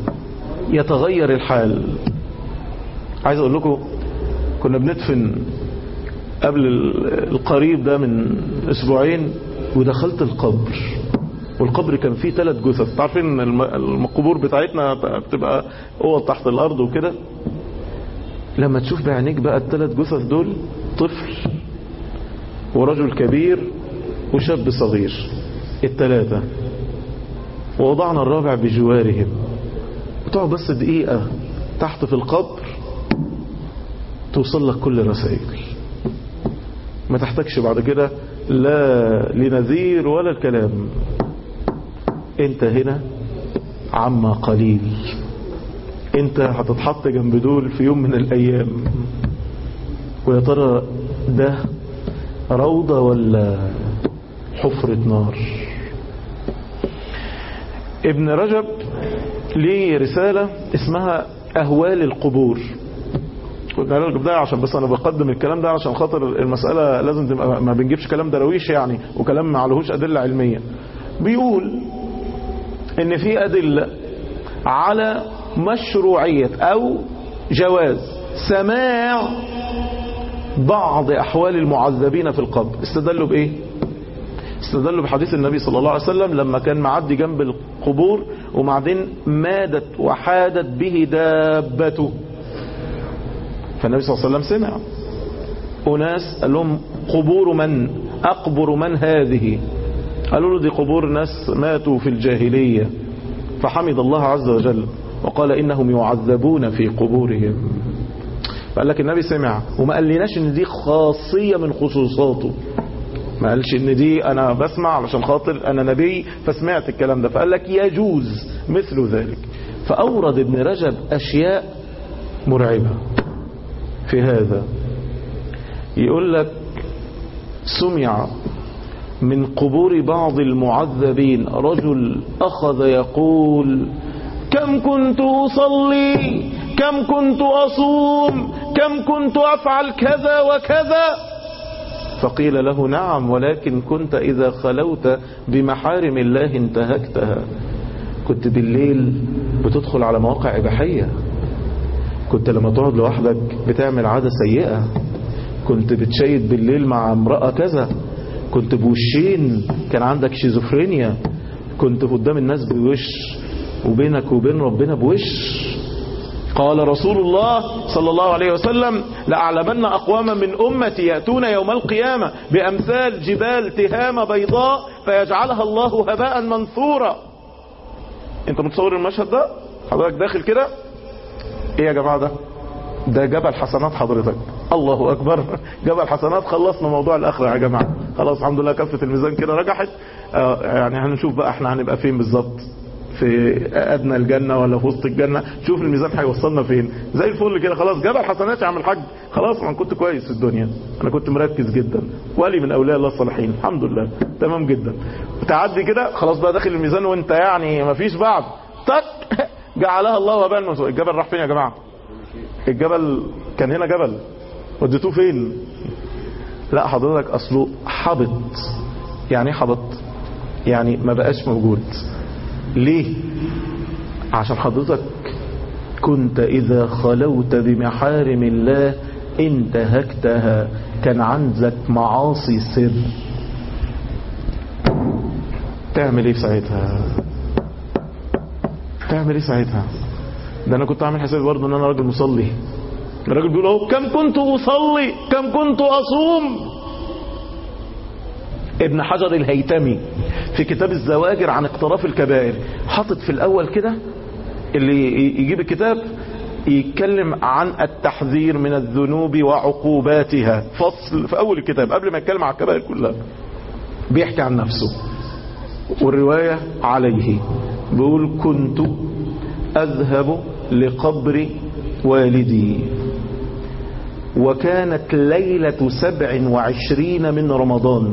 Speaker 4: يتغير الحال عايز اقول لكم كنا بندفن قبل ال- القريب ده من اسبوعين ودخلت القبر والقبر كان فيه ثلاث جثث تعرفين ان الم- القبور بتاعتنا بتبقى اوض تحت الارض وكده لما تشوف بعينيك بقى الثلاث جثث دول طفل ورجل كبير وشاب صغير الثلاثة ووضعنا الرابع بجوارهم وتقعد بس دقيقة تحت في القبر توصل لك كل الرسائل ما تحتاجش بعد كده لا لنذير ولا الكلام انت هنا عما قليل انت هتتحط جنب دول في يوم من الايام ويا ترى ده روضة ولا حفرة نار ابن رجب ليه رسالة اسمها أهوال القبور قلنا له ده عشان بس انا بقدم الكلام ده عشان خاطر المسألة لازم تبقى ما بنجيبش كلام درويش يعني وكلام ما عليهوش أدلة علمية بيقول ان في أدلة على مشروعية او جواز سماع بعض احوال المعذبين في القبر استدلوا بايه استدلوا بحديث النبي صلى الله عليه وسلم لما كان معدي جنب القبور وبعدين مادت وحادت به دابته فالنبي صلى الله عليه وسلم سمع أناس قال لهم قبور من أقبر من هذه قالوا له دي قبور ناس ماتوا في الجاهلية فحمد الله عز وجل وقال إنهم يعذبون في قبورهم فقال لك النبي سمع وما قال لناش ان دي خاصية من خصوصاته ما قالش ان دي انا بسمع علشان خاطر انا نبي فسمعت الكلام ده فقال لك يجوز مثل ذلك فاورد ابن رجب اشياء مرعبة في هذا يقول لك سمع من قبور بعض المعذبين رجل أخذ يقول كم كنت أصلي كم كنت أصوم كم كنت أفعل كذا وكذا فقيل له نعم ولكن كنت إذا خلوت بمحارم الله انتهكتها كنت بالليل بتدخل على مواقع إباحية كنت لما تقعد لوحدك بتعمل عادة سيئة كنت بتشيد بالليل مع امرأة كذا كنت بوشين كان عندك شيزوفرينيا كنت قدام الناس بوش وبينك وبين ربنا بوش قال رسول الله صلى الله عليه وسلم لأعلمن أقواما من أمتي يأتون يوم القيامة بأمثال جبال تهامة بيضاء فيجعلها الله هباء منثورا انت متصور المشهد ده حضرتك داخل كده ايه يا جماعة ده ده جبل حسنات حضرتك الله اكبر جبل حسنات خلصنا موضوع الاخرة يا جماعة خلاص الحمد لله كفة الميزان كده رجحت آه يعني هنشوف بقى احنا هنبقى فين بالظبط في ادنى الجنة ولا في وسط الجنة شوف الميزان هيوصلنا فين زي الفل كده خلاص جبل حسنات يا عم الحاج خلاص انا كنت كويس في الدنيا انا كنت مركز جدا ولي من اولياء الله الصالحين الحمد لله تمام جدا تعدي كده خلاص بقى داخل الميزان وانت يعني مفيش بعد تك جعلها الله وبال مسؤول الجبل راح فين يا جماعة الجبل كان هنا جبل وديتوه فين لا حضرتك اصله حبط يعني ايه حبط يعني ما بقاش موجود ليه عشان حضرتك كنت اذا خلوت بمحارم الله انتهكتها كان عندك معاصي سر تعمل ايه في ساعتها تعمل ايه ساعتها ده انا كنت عامل حسابي برضه ان انا راجل مصلي الراجل بيقول اهو كم كنت اصلي كم كنت اصوم ابن حجر الهيتمي في كتاب الزواجر عن اقتراف الكبائر حاطط في الاول كده اللي يجيب الكتاب يتكلم عن التحذير من الذنوب وعقوباتها فصل في اول الكتاب قبل ما يتكلم عن الكبائر كلها بيحكي عن نفسه والرواية عليه بيقول كنت أذهب لقبر والدي وكانت ليلة سبع وعشرين من رمضان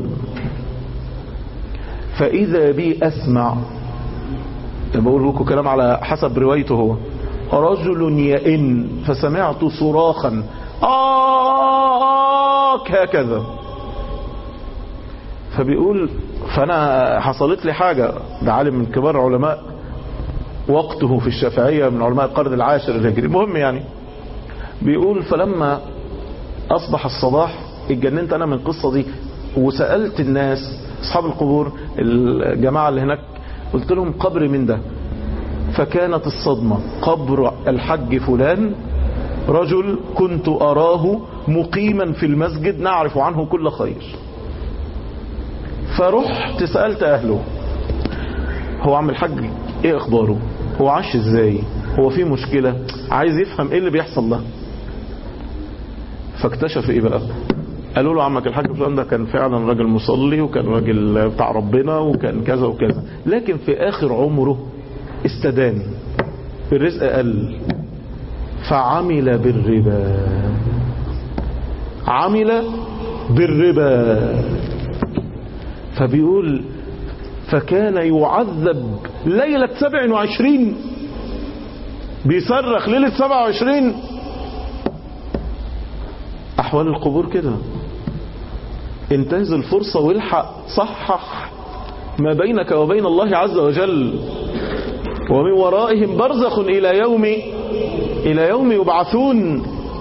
Speaker 4: فإذا بي أسمع بقول لكم كلام على حسب روايته هو رجل يئن فسمعت صراخا آك هكذا فبيقول فأنا حصلت لي حاجة ده عالم من كبار علماء وقته في الشافعية من علماء القرن العاشر الهجري المهم يعني بيقول فلما أصبح الصباح اتجننت انا من القصة دي وسألت الناس اصحاب القبور الجماعة اللي هناك قلت لهم قبر من ده فكانت الصدمة قبر الحج فلان رجل كنت أراه مقيما في المسجد نعرف عنه كل خير فرحت سألت أهله هو عم الحج ايه اخباره هو عاش ازاي هو في مشكلة عايز يفهم ايه اللي بيحصل ده فاكتشف ايه بقى قالوا له عمك الحاج فلان ده كان فعلا راجل مصلي وكان راجل بتاع ربنا وكان كذا وكذا لكن في اخر عمره استدان الرزق قل فعمل بالربا عمل بالربا فبيقول فكان يعذب ليلة 27 بيصرخ ليلة 27 أحوال القبور كده انتهز الفرصة والحق صحح ما بينك وبين الله عز وجل ومن ورائهم برزخ إلى يوم إلى يوم يبعثون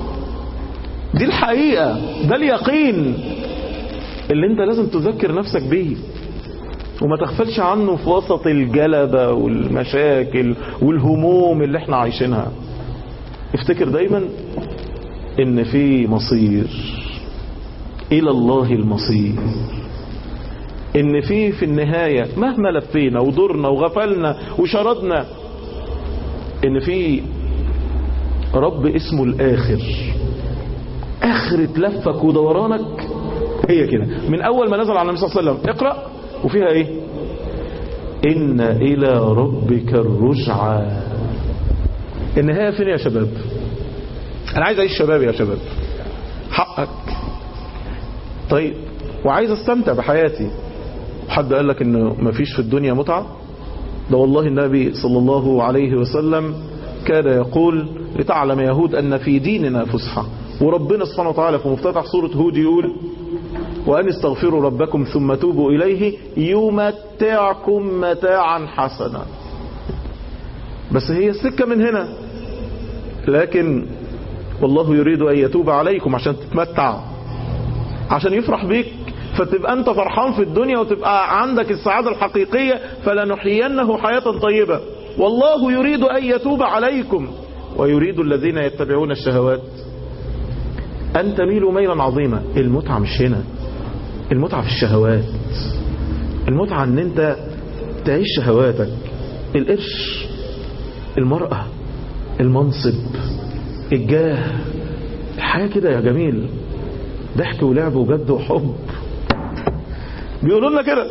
Speaker 4: دي الحقيقة ده اليقين اللي انت لازم تذكر نفسك بيه وما تغفلش عنه في وسط الجلبة والمشاكل والهموم اللي احنا عايشينها افتكر دايما ان في مصير الى الله المصير ان في في النهاية مهما لفينا ودرنا وغفلنا وشردنا ان في رب اسمه الاخر اخرة لفك ودورانك هي كده من اول ما نزل على النبي صلى الله عليه وسلم اقرأ وفيها ايه ان الى ربك الرجعى النهاية فين يا شباب انا عايز اعيش شباب يا شباب حقك طيب وعايز استمتع بحياتي حد قال لك انه مفيش في الدنيا متعة ده والله النبي صلى الله عليه وسلم كان يقول لتعلم يا هود ان في ديننا فسحة وربنا سبحانه وتعالى في مفتتح سورة هود يقول وأن استغفروا ربكم ثم توبوا إليه يمتعكم متاعا حسنا بس هي السكة من هنا لكن والله يريد أن يتوب عليكم عشان تتمتع عشان يفرح بيك فتبقى أنت فرحان في الدنيا وتبقى عندك السعادة الحقيقية فلنحيينه حياة طيبة والله يريد أن يتوب عليكم ويريد الذين يتبعون الشهوات أن تميلوا ميلا عظيما المتعة مش هنا المتعة في الشهوات المتعة ان انت تعيش شهواتك القرش المرأة المنصب الجاه الحياة كده يا جميل ضحك ولعب وجد وحب بيقولوا لنا كده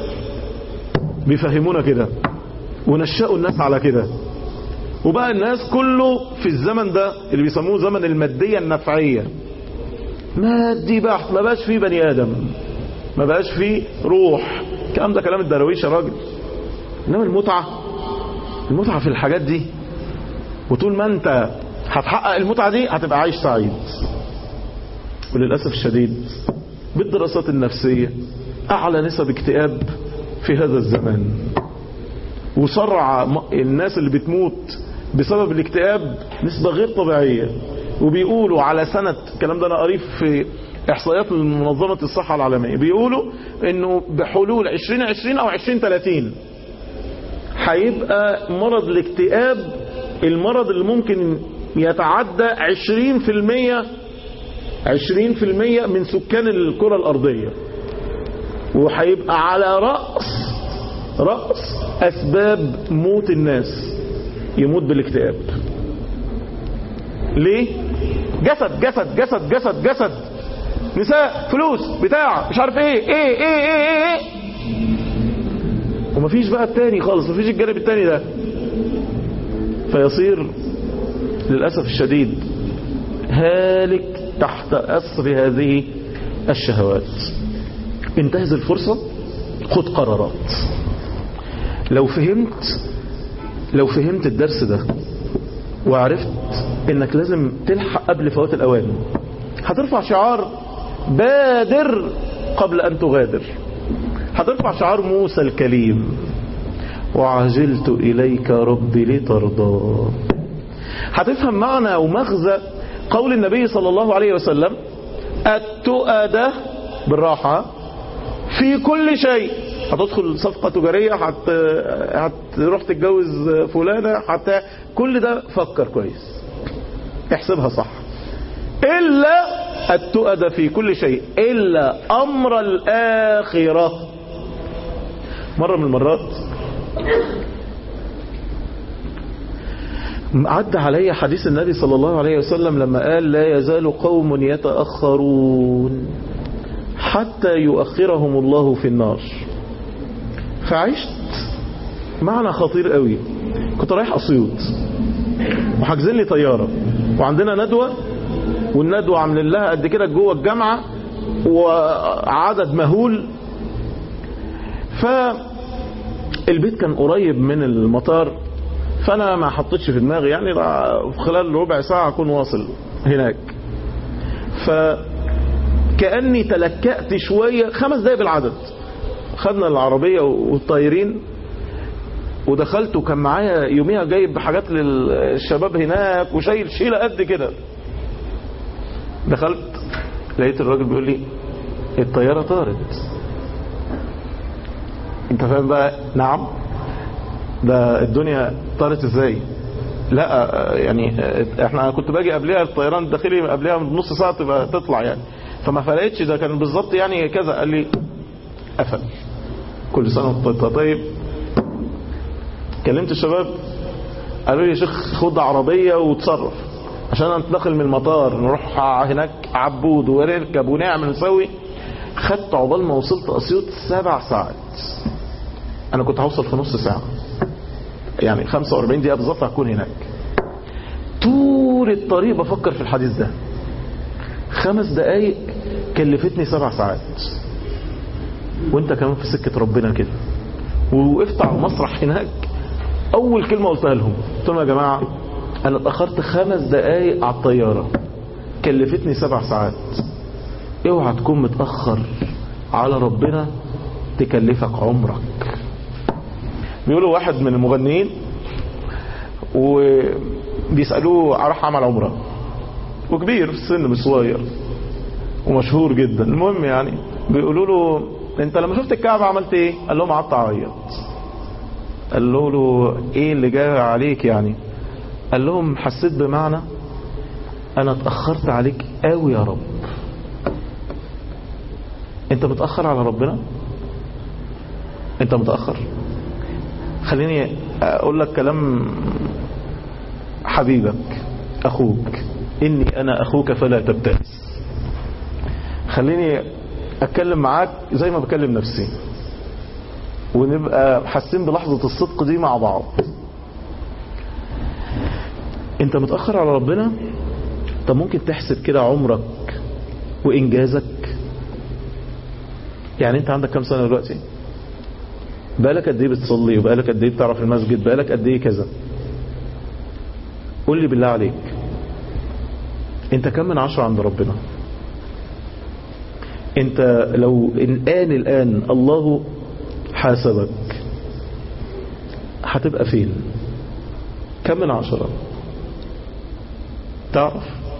Speaker 4: بيفهمونا كده ونشأوا الناس على كده وبقى الناس كله في الزمن ده اللي بيسموه زمن المادية النفعية مادي بحت ما بقاش فيه بني آدم ما بقاش فيه روح الكلام ده كلام الدرويش يا راجل انما المتعة المتعة في الحاجات دي وطول ما انت هتحقق المتعة دي هتبقى عايش سعيد وللأسف الشديد بالدراسات النفسية أعلى نسب اكتئاب في هذا الزمان وصرع الناس اللي بتموت بسبب الاكتئاب نسبة غير طبيعية وبيقولوا على سنة الكلام ده أنا قريب في إحصائيات منظمة الصحة العالمية بيقولوا إنه بحلول 2020 أو 2030 هيبقى مرض الاكتئاب المرض اللي ممكن يتعدى 20% 20% من سكان الكرة الأرضية وهيبقى على رأس رأس أسباب موت الناس يموت بالاكتئاب ليه جسد جسد جسد جسد جسد نساء فلوس بتاع مش عارف ايه ايه ايه ايه ايه, إيه. ومفيش بقى التاني خالص مفيش الجانب التاني ده فيصير للأسف الشديد هالك تحت أسر هذه الشهوات انتهز الفرصة خد قرارات لو فهمت لو فهمت الدرس ده وعرفت انك لازم تلحق قبل فوات الاوان هترفع شعار بادر قبل ان تغادر هترفع شعار موسى الكليم وعجلت اليك ربي لترضى هتفهم معنى ومغزى قول النبي صلى الله عليه وسلم التؤدة بالراحة في كل شيء هتدخل صفقة تجارية هت... هتروح تتجوز فلانة حتى كل ده فكر كويس احسبها صح إلا التؤدة في كل شيء إلا أمر الآخرة مرة من المرات عد علي حديث النبي صلى الله عليه وسلم لما قال لا يزال قوم يتأخرون حتى يؤخرهم الله في النار فعشت معنى خطير قوي كنت رايح أسيوط وحاجزين لي طيارة وعندنا ندوة والندوة عاملين لها قد كده جوه الجامعة وعدد مهول فالبيت كان قريب من المطار فانا ما حطيتش في دماغي يعني في خلال ربع ساعة اكون واصل هناك فكأني تلكأت شوية خمس دقايق بالعدد خدنا العربية والطايرين ودخلت وكان معايا يوميها جايب حاجات للشباب هناك وشايل شيلة قد كده دخلت لقيت الراجل بيقول لي الطيارة طارت انت فاهم بقى نعم ده الدنيا طارت ازاي لا يعني احنا كنت باجي قبلها الطيران الداخلي قبلها بنص ساعه تبقى تطلع يعني فما فرقتش ده كان بالظبط يعني كذا قال لي قفل كل سنه وانت طيب كلمت الشباب قالوا لي يا شيخ خد عربيه وتصرف عشان ننتقل من المطار نروح هناك عبود ونركب ونعمل نسوي خدت عقبال ما وصلت اسيوط سبع ساعات انا كنت هوصل في نص ساعه يعني 45 دقيقة بالظبط هكون هناك طول الطريق بفكر في الحديث ده خمس دقايق كلفتني سبع ساعات وانت كمان في سكة ربنا كده ووقفت على المسرح هناك اول كلمة قلتها لهم قلت لهم يا جماعة انا اتأخرت خمس دقايق على الطيارة كلفتني سبع ساعات اوعى تكون متأخر على ربنا تكلفك عمرك بيقولوا واحد من المغنيين وبيسألوه راح عمل عمرة وكبير في السن مش صغير ومشهور جدا المهم يعني بيقولوا له انت لما شفت الكعبة عملت ايه قال لهم قعدت اعيط قال له, له ايه اللي جاي عليك يعني قال لهم حسيت بمعنى انا اتأخرت عليك قوي يا رب انت متأخر على ربنا انت متأخر خليني اقول لك كلام حبيبك اخوك اني انا اخوك فلا تبتئس خليني اتكلم معاك زي ما بكلم نفسي ونبقى حاسين بلحظة الصدق دي مع بعض انت متأخر على ربنا طب ممكن تحسب كده عمرك وانجازك يعني انت عندك كام سنة دلوقتي بقالك قد ايه بتصلي وبقالك قد ايه بتعرف المسجد بقالك قد ايه كذا قول لي بالله عليك انت كم من عشرة عند ربنا انت لو الان الان الله حاسبك هتبقى فين كم من عشرة تعرف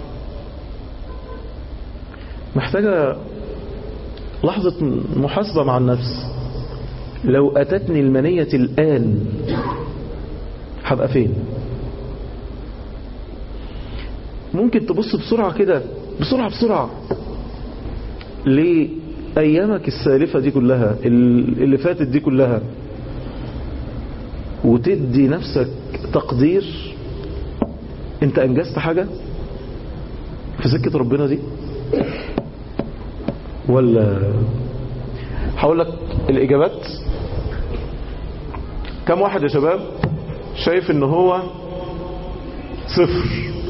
Speaker 4: محتاجة لحظة محاسبة مع النفس لو أتتني المنية الآن هبقى فين ممكن تبص بسرعة كده بسرعة بسرعة لأيامك السالفة دي كلها اللي فاتت دي كلها وتدي نفسك تقدير انت انجزت حاجة في سكة ربنا دي ولا هقول لك الاجابات كم واحد يا شباب شايف ان هو صفر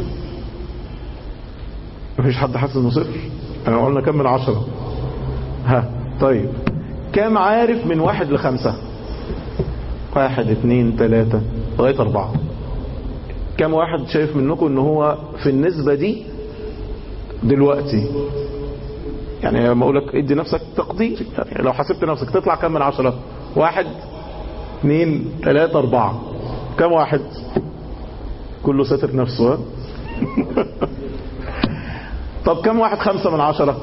Speaker 4: مفيش حد حاسس انه صفر انا قلنا كم من عشرة ها طيب كم عارف من واحد لخمسة واحد اتنين تلاتة لغاية اربعة كم واحد شايف منكم ان هو في النسبة دي دلوقتي يعني لما اقول لك ادي نفسك تقدير يعني لو حسبت نفسك تطلع كم من عشرة واحد اثنين ثلاثة اربعة كم واحد كله ساتر نفسه ها طب كم واحد خمسة من عشرة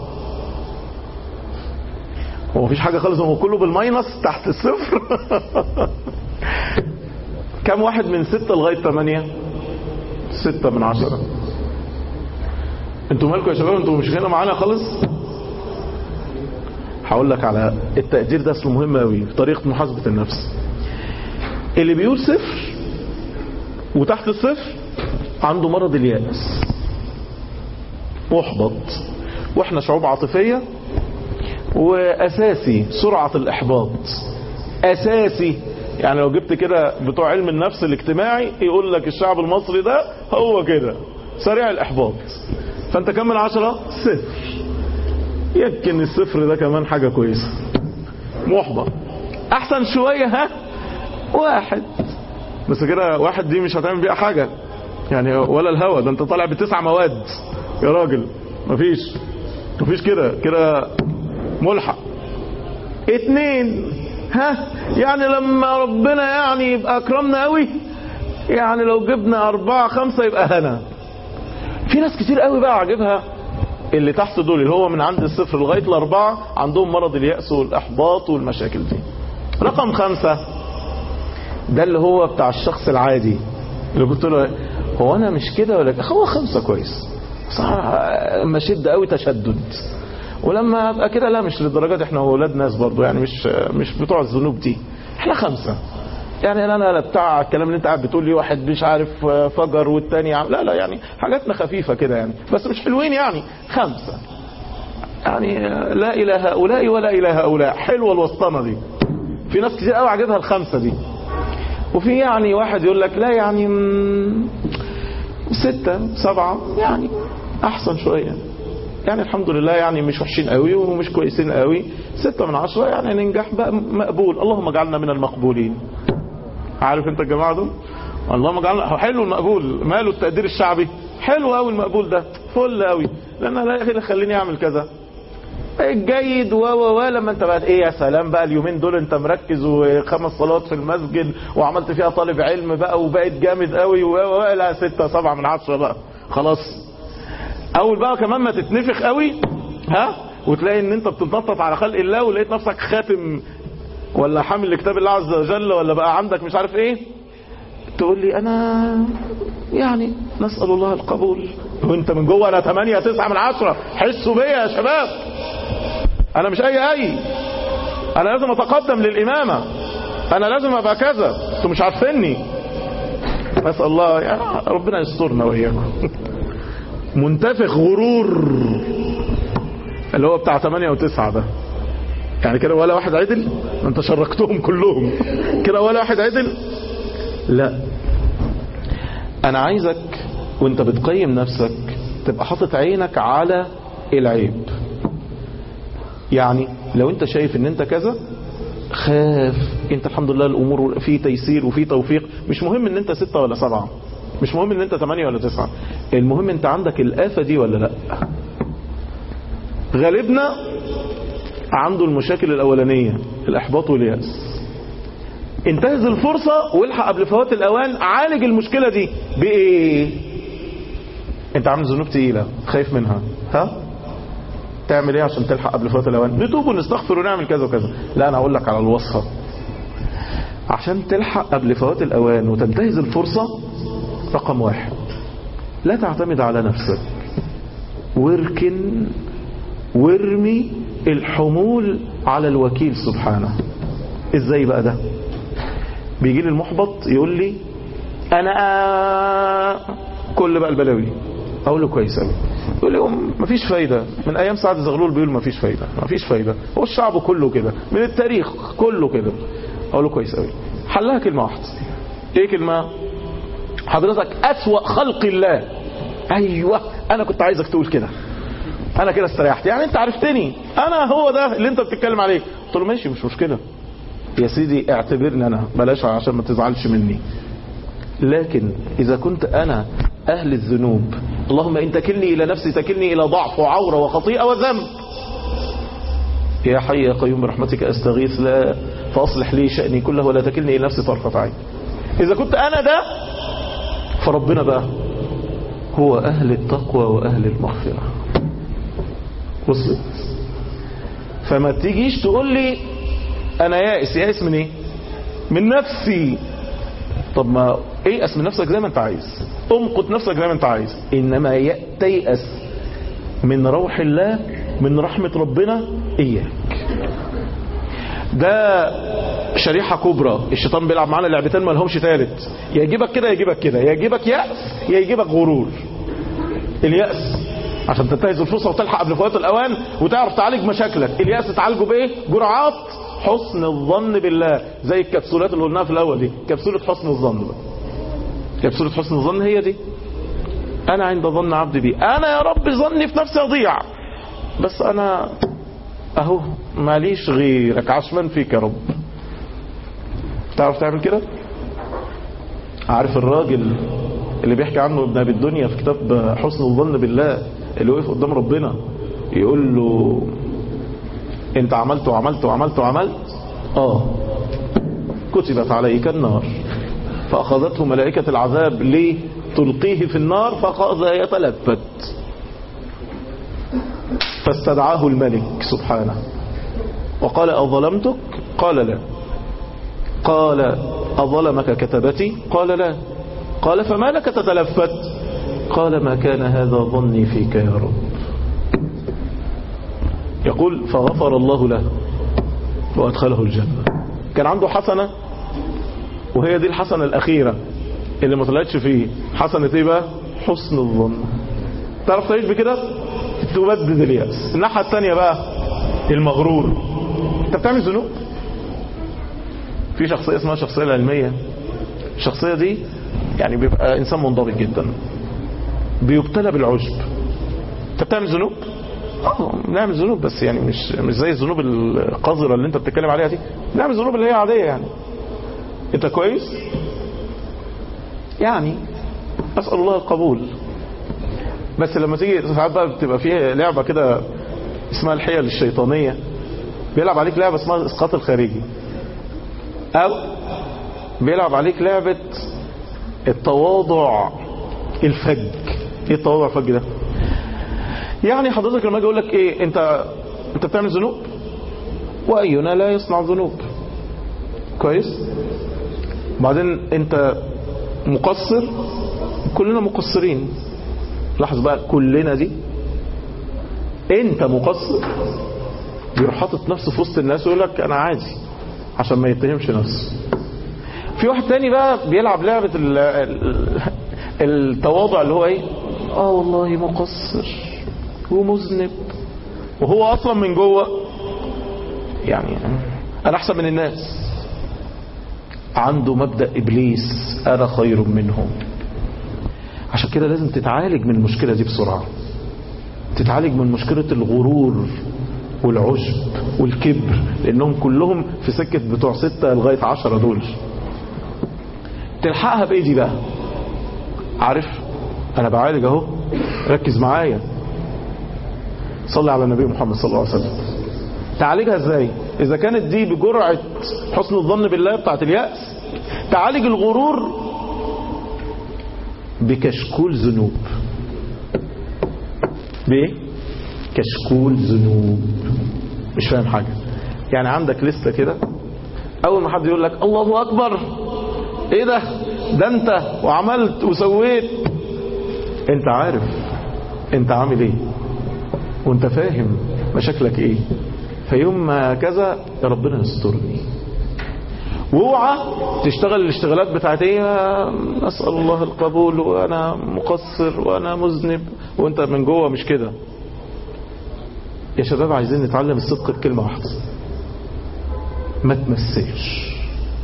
Speaker 4: هو مفيش حاجة خالص هو كله بالماينس تحت الصفر كم واحد من ستة لغاية ثمانية ستة من عشرة انتوا مالكم يا شباب انتوا مش هنا معانا خالص هقول لك على التقدير ده اصله مهم قوي في طريقة محاسبة النفس اللي بيقول صفر وتحت الصفر عنده مرض اليأس محبط واحنا شعوب عاطفية واساسي سرعة الاحباط اساسي يعني لو جبت كده بتوع علم النفس الاجتماعي يقول لك الشعب المصري ده هو كده سريع الاحباط فانت كم من عشرة صفر يمكن الصفر ده كمان حاجة كويسة محبط احسن شوية ها واحد بس كده واحد دي مش هتعمل بيها حاجة يعني ولا الهوا ده انت طالع بتسع مواد يا راجل مفيش مفيش كده كده ملحق اتنين ها يعني لما ربنا يعني يبقى اكرمنا قوي يعني لو جبنا اربعة خمسة يبقى هنا في ناس كتير قوي بقى عاجبها اللي تحت دول اللي هو من عند الصفر لغاية الاربعة عندهم مرض اليأس والاحباط والمشاكل دي رقم خمسة ده اللي هو بتاع الشخص العادي اللي قلت له هو انا مش كده ولا كده؟ هو خمسة كويس صراحة اما شد قوي تشدد ولما ابقى كده لا مش للدرجات احنا اولاد ناس برضو يعني مش مش بتوع الذنوب دي احنا خمسة يعني انا لا بتاع الكلام اللي انت قاعد بتقول لي واحد مش عارف فجر والتاني عم لا لا يعني حاجاتنا خفيفة كده يعني بس مش حلوين يعني خمسة يعني لا الى هؤلاء ولا الى هؤلاء حلوة الوسطنة دي في ناس كتير قوي عاجبها الخمسة دي وفي يعني واحد يقول لك لا يعني مم، ستة سبعة يعني أحسن شوية يعني الحمد لله يعني مش وحشين قوي ومش كويسين قوي ستة من عشرة يعني ننجح بقى مقبول اللهم اجعلنا من المقبولين عارف انت الجماعة دول اللهم اجعلنا هو حلو المقبول ماله التقدير الشعبي حلو قوي المقبول ده فل قوي لان لا يا اخي خليني اعمل كذا الجيد و و و لما انت بقى ايه يا سلام بقى اليومين دول انت مركز وخمس صلوات في المسجد وعملت فيها طالب علم بقى وبقيت جامد قوي و و و لا ستة سبعة من عشرة بقى خلاص اول بقى كمان ما تتنفخ قوي ها وتلاقي ان انت بتتنطط على خلق الله ولقيت نفسك خاتم ولا حامل لكتاب الله عز وجل ولا بقى عندك مش عارف ايه تقول لي انا يعني نسأل الله القبول وانت من جوه انا 8 9 من عشرة حسوا بيا يا شباب انا مش اي اي انا لازم اتقدم للامامة انا لازم ابقى كذا انتوا مش عارفيني نسأل الله يعني ربنا يسترنا واياكم منتفخ غرور اللي هو بتاع 8 و9 ده يعني كده ولا واحد عدل ما انت شركتهم كلهم كده ولا واحد عدل لا انا عايزك وانت بتقيم نفسك تبقى حاطط عينك على العيب يعني لو انت شايف ان انت كذا خاف انت الحمد لله الامور في تيسير وفي توفيق مش مهم ان انت ستة ولا سبعة مش مهم ان انت ثمانية ولا تسعة المهم انت عندك الآفة دي ولا لا غالبنا عنده المشاكل الأولانية الإحباط واليأس انتهز الفرصة والحق قبل فوات الأوان عالج المشكلة دي بإيه انت عامل ذنوب تقيلة خايف منها ها تعمل ايه عشان تلحق قبل فوات الأوان نتوب ونستغفر ونعمل كذا وكذا لا أنا أقول لك على الوصفة عشان تلحق قبل فوات الأوان وتنتهز الفرصة رقم واحد لا تعتمد على نفسك واركن وارمي الحمول على الوكيل سبحانه ازاي بقى ده بيجي لي المحبط يقول لي انا كل بقى البلاوي اقول له كويس قوي يقول لي مفيش فايدة من ايام سعد زغلول بيقول مفيش فايدة مفيش فايدة هو الشعب كله كده من التاريخ كله كده اقول له كويس قوي حلها كلمة واحدة ايه كلمة حضرتك أسوأ خلق الله أيوة أنا كنت عايزك تقول كده أنا كده استريحت يعني أنت عرفتني أنا هو ده اللي أنت بتتكلم عليه قلت له ماشي مش مشكلة يا سيدي اعتبرني أنا بلاش عشان ما تزعلش مني لكن إذا كنت أنا أهل الذنوب اللهم إن تكلني إلى نفسي تكلني إلى ضعف وعورة وخطيئة وذنب يا حي يا قيوم برحمتك أستغيث لا فأصلح لي شأني كله ولا تكلني إلى نفسي طرفة عين إذا كنت أنا ده فربنا بقى هو أهل التقوى وأهل المغفرة وصلت فما تيجيش تقول لي انا يائس يائس من ايه من نفسي طب ما ايأس من نفسك زي ما انت عايز امقت نفسك زي ما انت عايز انما ي- تيأس من روح الله من رحمة ربنا اياك ده شريحة كبرى الشيطان بيلعب معانا لعبتين ما لهمش تالت يا يجيبك كده يا يجيبك كده يا يجيبك يأس يا يجيبك غرور اليأس عشان تنتهز الفرصة وتلحق قبل فوات الأوان وتعرف تعالج مشاكلك اليأس تعالجه بإيه جرعات حسن الظن بالله زي الكبسولات اللي قلناها في الأول دي كبسولة حسن الظن بقى كبسولة حسن الظن هي دي أنا عند ظن عبدي بي أنا يا رب ظني في نفسي أضيع بس أنا أهو ماليش غيرك عشمان فيك يا رب تعرف تعمل كده عارف الراجل اللي بيحكي عنه ابن ابي الدنيا في كتاب حسن الظن بالله اللي وقف قدام ربنا يقول له انت عملت وعملت وعملت وعملت اه كتبت عليك النار فاخذته ملائكة العذاب ليه تلقيه في النار فاخذ يتلفت فاستدعاه الملك سبحانه وقال أظلمتك قال لا قال أظلمك كتبتي قال لا قال فما لك تتلفت قال ما كان هذا ظني فيك يا رب يقول فغفر الله له وأدخله الجنة كان عنده حسنة وهي دي الحسنة الأخيرة اللي ما طلعتش فيه حسنة ايه بقى حسن الظن تعرف تعيش بكده تبدد اليأس الناحية الثانية بقى المغرور انت بتعمل ذنوب في شخصية اسمها شخصية العلمية الشخصية دي يعني بيبقى انسان منضبط جدا بيبتلى بالعجب انت بتعمل ذنوب اه بنعمل ذنوب بس يعني مش مش زي الذنوب القذرة اللي انت بتتكلم عليها دي بنعمل ذنوب اللي هي عادية يعني انت كويس يعني اسأل الله القبول بس لما تيجي ساعات بقى بتبقى فيها لعبة كده اسمها الحيل الشيطانية بيلعب عليك لعبة اسمها الاسقاط الخارجي او بيلعب عليك لعبة التواضع الفج ايه التواضع الفج ده يعني حضرتك لما اجي اقول لك ايه انت انت بتعمل ذنوب واينا لا يصنع ذنوب كويس بعدين انت مقصر كلنا مقصرين لاحظ بقى كلنا دي انت مقصر بيروح حاطط نفسه في وسط الناس ويقول لك انا عادي عشان ما يتهمش نفسه في واحد تاني بقى بيلعب لعبة ال- ال- التواضع اللي هو ايه اه والله مقصر ومذنب وهو اصلا من جوه يعني انا احسن من الناس عنده مبدأ ابليس انا خير منهم عشان كده لازم تتعالج من المشكلة دي بسرعة تتعالج من مشكلة الغرور والعجب والكبر لانهم كلهم في سكة بتوع ستة لغاية عشرة دول تلحقها بايه دي بقى عارف انا بعالج اهو ركز معايا صلي على النبي محمد صلى الله عليه وسلم تعالجها ازاي اذا كانت دي بجرعة حسن الظن بالله بتاعت اليأس تعالج الغرور بكشكول ذنوب بايه كشكول ذنوب مش فاهم حاجة يعني عندك لستة كده اول ما حد يقول لك الله اكبر ايه ده ده انت وعملت وسويت انت عارف انت عامل ايه وانت فاهم مشاكلك ايه فيوم ما كذا يا ربنا يسترني واوعى تشتغل الاشتغالات بتاعت ايه اسال الله القبول وانا مقصر وانا مذنب وانت من جوه مش كده يا شباب عايزين نتعلم الصدق بكلمه واحده ما تمثلش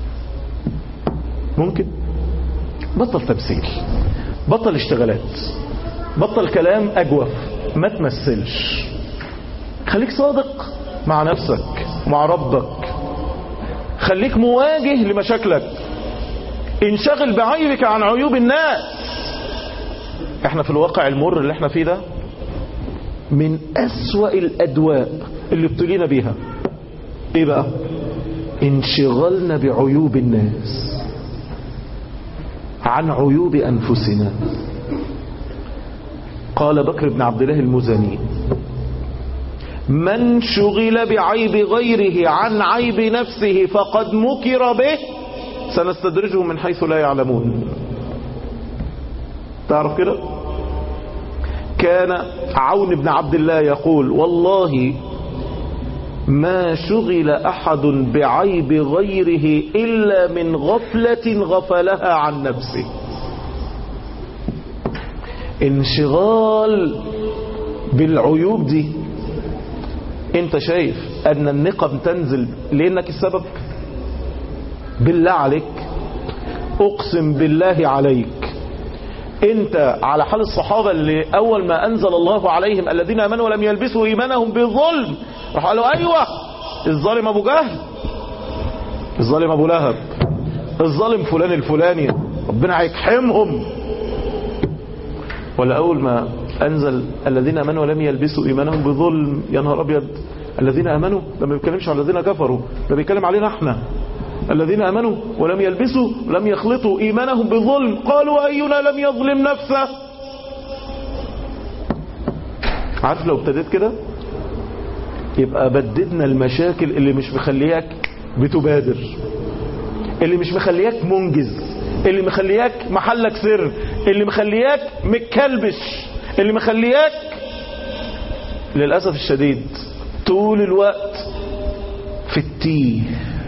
Speaker 4: ممكن بطل تمثيل بطل اشتغالات بطل كلام اجوف ما تمثلش خليك صادق مع نفسك مع ربك خليك مواجه لمشاكلك انشغل بعيبك عن عيوب الناس احنا في الواقع المر اللي احنا فيه ده من اسوأ الادواء اللي ابتلينا بيها ايه بقى انشغالنا بعيوب الناس عن عيوب انفسنا قال بكر بن عبد الله المزني من شغل بعيب غيره عن عيب نفسه فقد مكر به سنستدرجهم من حيث لا يعلمون تعرف كده كان عون بن عبد الله يقول والله ما شغل أحد بعيب غيره إلا من غفلة غفلها عن نفسه انشغال بالعيوب دي انت شايف ان النقم تنزل لانك السبب بالله عليك اقسم بالله عليك انت على حال الصحابة اللي اول ما انزل الله عليهم الذين امنوا ولم يلبسوا ايمانهم بظلم راح قالوا ايوه الظالم ابو جهل الظالم ابو لهب الظالم فلان الفلاني ربنا هيقحمهم ولا اول ما انزل الذين امنوا ولم يلبسوا ايمانهم بظلم يا نهار ابيض الذين امنوا ده ما بيتكلمش على الذين كفروا ده بيتكلم علينا احنا الذين امنوا ولم يلبسوا لم يخلطوا ايمانهم بظلم قالوا اينا لم يظلم نفسه عارف لو ابتديت كده يبقى بددنا المشاكل اللي مش مخلياك بتبادر اللي مش مخلياك منجز اللي مخلياك محلك سر اللي مخلياك متكلبش اللي مخلياك للأسف الشديد طول الوقت في التيه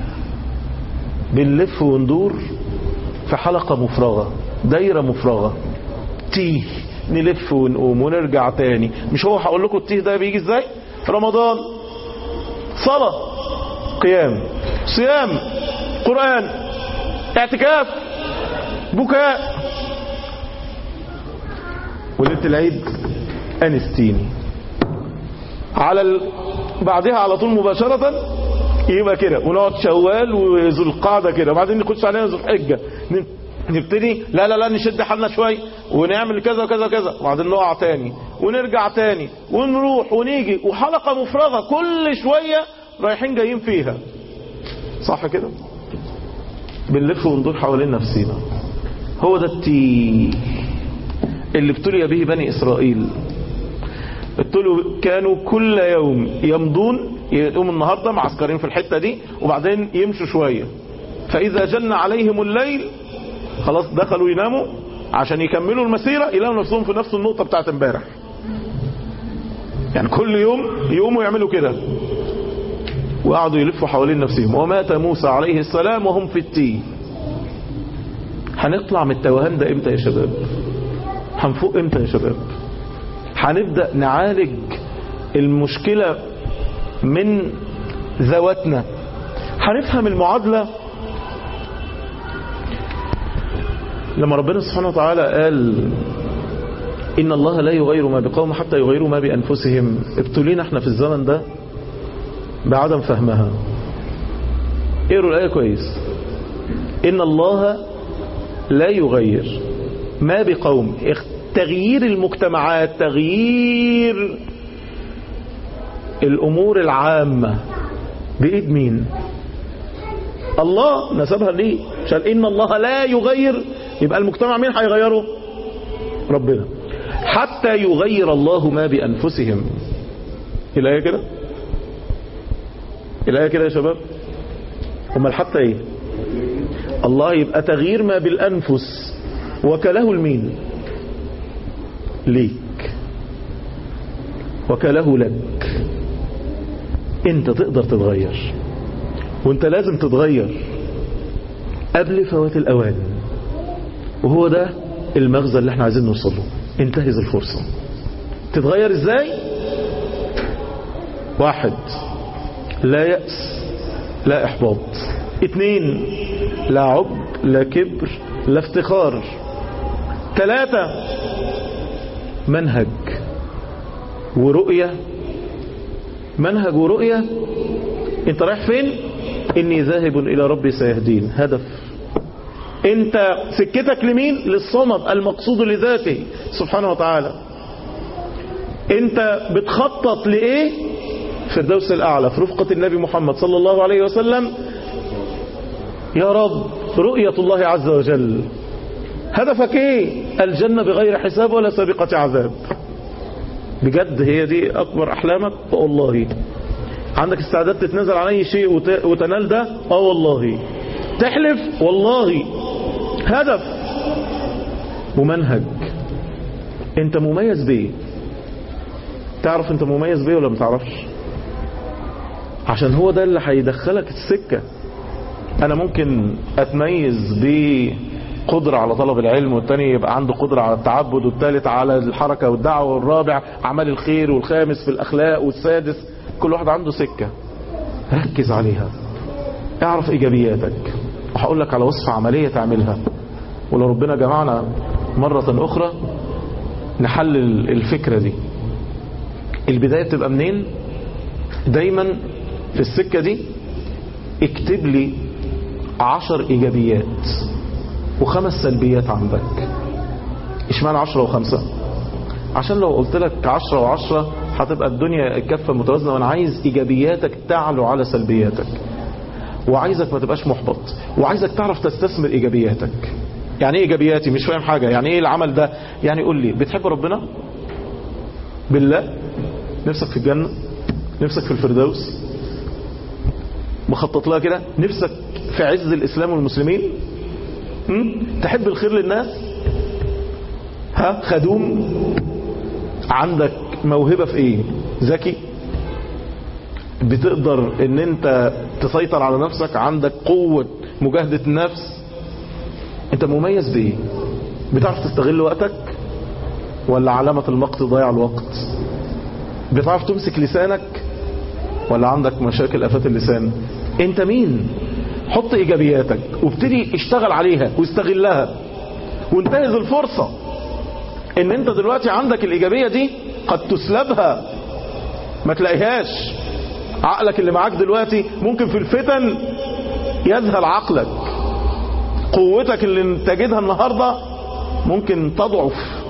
Speaker 4: بنلف وندور في حلقة مفرغة دايرة مفرغة تيه نلف ونقوم ونرجع تاني مش هو هقول لكم التيه ده بيجي ازاي رمضان صلاة قيام صيام قرآن اعتكاف بكاء وليله العيد انستيني على ال... بعدها على طول مباشرة يبقى كده ونقعد شوال وذو القعدة كده وبعدين نخش علينا ذو الحجة ن- نبتدي لا لا لا نشد حالنا شوي ونعمل كذا وكذا وكذا وبعدين نقع تاني ونرجع تاني ونروح ونيجي وحلقة مفرغة كل شوية رايحين جايين فيها صح كده بنلف وندور حوالين نفسينا هو ده التيه اللي ابتلي به بني إسرائيل ابتلوا كانوا كل يوم يمضون يقوموا النهاردة معسكرين في الحتة دي وبعدين يمشوا شوية فإذا جن عليهم الليل خلاص دخلوا يناموا عشان يكملوا المسيرة يلاقوا نفسهم في نفس النقطة بتاعت امبارح يعني كل يوم يقوموا يعملوا كده وقعدوا يلفوا حوالين نفسهم ومات موسى عليه السلام وهم في التيه هنطلع من التوهان ده امتى يا شباب هنفوق امتى يا شباب هنبدأ نعالج المشكلة من ذواتنا هنفهم المعادلة لما ربنا سبحانه وتعالى قال إن الله لا يغير ما بقوم حتى يغيروا ما بأنفسهم ابتلينا احنا في الزمن ده بعدم فهمها اقروا الآية كويس إن الله لا يغير ما بقوم تغيير المجتمعات تغيير الأمور العامة بإيد مين الله نسبها ليه عشان إن الله لا يغير يبقى المجتمع مين هيغيره ربنا حتى يغير الله ما بأنفسهم الآية كده الآية كده يا شباب امال حتى ايه الله يبقى تغيير ما بالأنفس وكله المين ليك وكله لك انت تقدر تتغير وانت لازم تتغير قبل فوات الأوان وهو ده المغزى اللي احنا عايزين نوصل له انتهز الفرصة تتغير ازاي واحد لا يأس لا إحباط اتنين لا عب لا كبر لا افتخار ثلاثة منهج ورؤية منهج ورؤية انت رايح فين اني ذاهب الى ربي سيهدين هدف انت سكتك لمين للصمد المقصود لذاته سبحانه وتعالى انت بتخطط لايه في الدوس الاعلى في رفقة النبي محمد صلى الله عليه وسلم يا رب رؤية الله عز وجل هدفك ايه الجنة بغير حساب ولا سابقة عذاب بجد هي دي اكبر احلامك والله عندك استعداد تتنازل عن اي شيء وت- وتنال ده اه والله تحلف والله هدف ومنهج انت مميز بيه تعرف انت مميز بيه ولا ما تعرفش عشان هو ده اللي هيدخلك السكة انا ممكن اتميز بقدرة على طلب العلم والتاني يبقى عنده قدرة على التعبد والتالت على الحركة والدعوة والرابع عمل الخير والخامس في الاخلاق والسادس كل واحد عنده سكة ركز عليها اعرف ايجابياتك وهقول لك على وصفة عملية تعملها ولو ربنا جمعنا مرة اخرى نحلل الفكرة دي البداية بتبقى منين دايما في السكة دي اكتب لي عشر ايجابيات وخمس سلبيات عندك اشمعنى عشرة وخمسة عشان لو قلت لك عشرة وعشرة هتبقى الدنيا الكفة متوازنة وانا عايز ايجابياتك تعلو على سلبياتك وعايزك ما تبقاش محبط وعايزك تعرف تستثمر ايجابياتك يعني ايه ايجابياتي مش فاهم حاجة يعني ايه العمل ده يعني قول لي بتحب ربنا بالله نفسك في الجنة نفسك في الفردوس مخطط لها كده نفسك في عز الإسلام والمسلمين م? تحب الخير للناس ها خدوم عندك موهبة في ايه ذكي بتقدر ان انت تسيطر على نفسك عندك قوة مجاهدة النفس انت مميز بايه بتعرف تستغل وقتك ولا علامة المقت ضيع الوقت بتعرف تمسك لسانك ولا عندك مشاكل افات اللسان انت مين حط ايجابياتك وابتدي اشتغل عليها واستغلها وانتهز الفرصة ان انت دلوقتي عندك الايجابية دي قد تسلبها ما تلاقيهاش عقلك اللي معاك دلوقتي ممكن في الفتن يذهل عقلك قوتك اللي تجدها النهاردة ممكن تضعف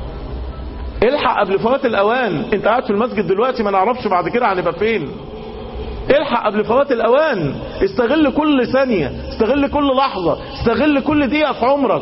Speaker 4: الحق قبل فوات الاوان انت قاعد في المسجد دلوقتي ما نعرفش بعد كده هنبقى فين الحق قبل فوات الاوان استغل كل ثانية استغل كل لحظة استغل كل دقيقة في عمرك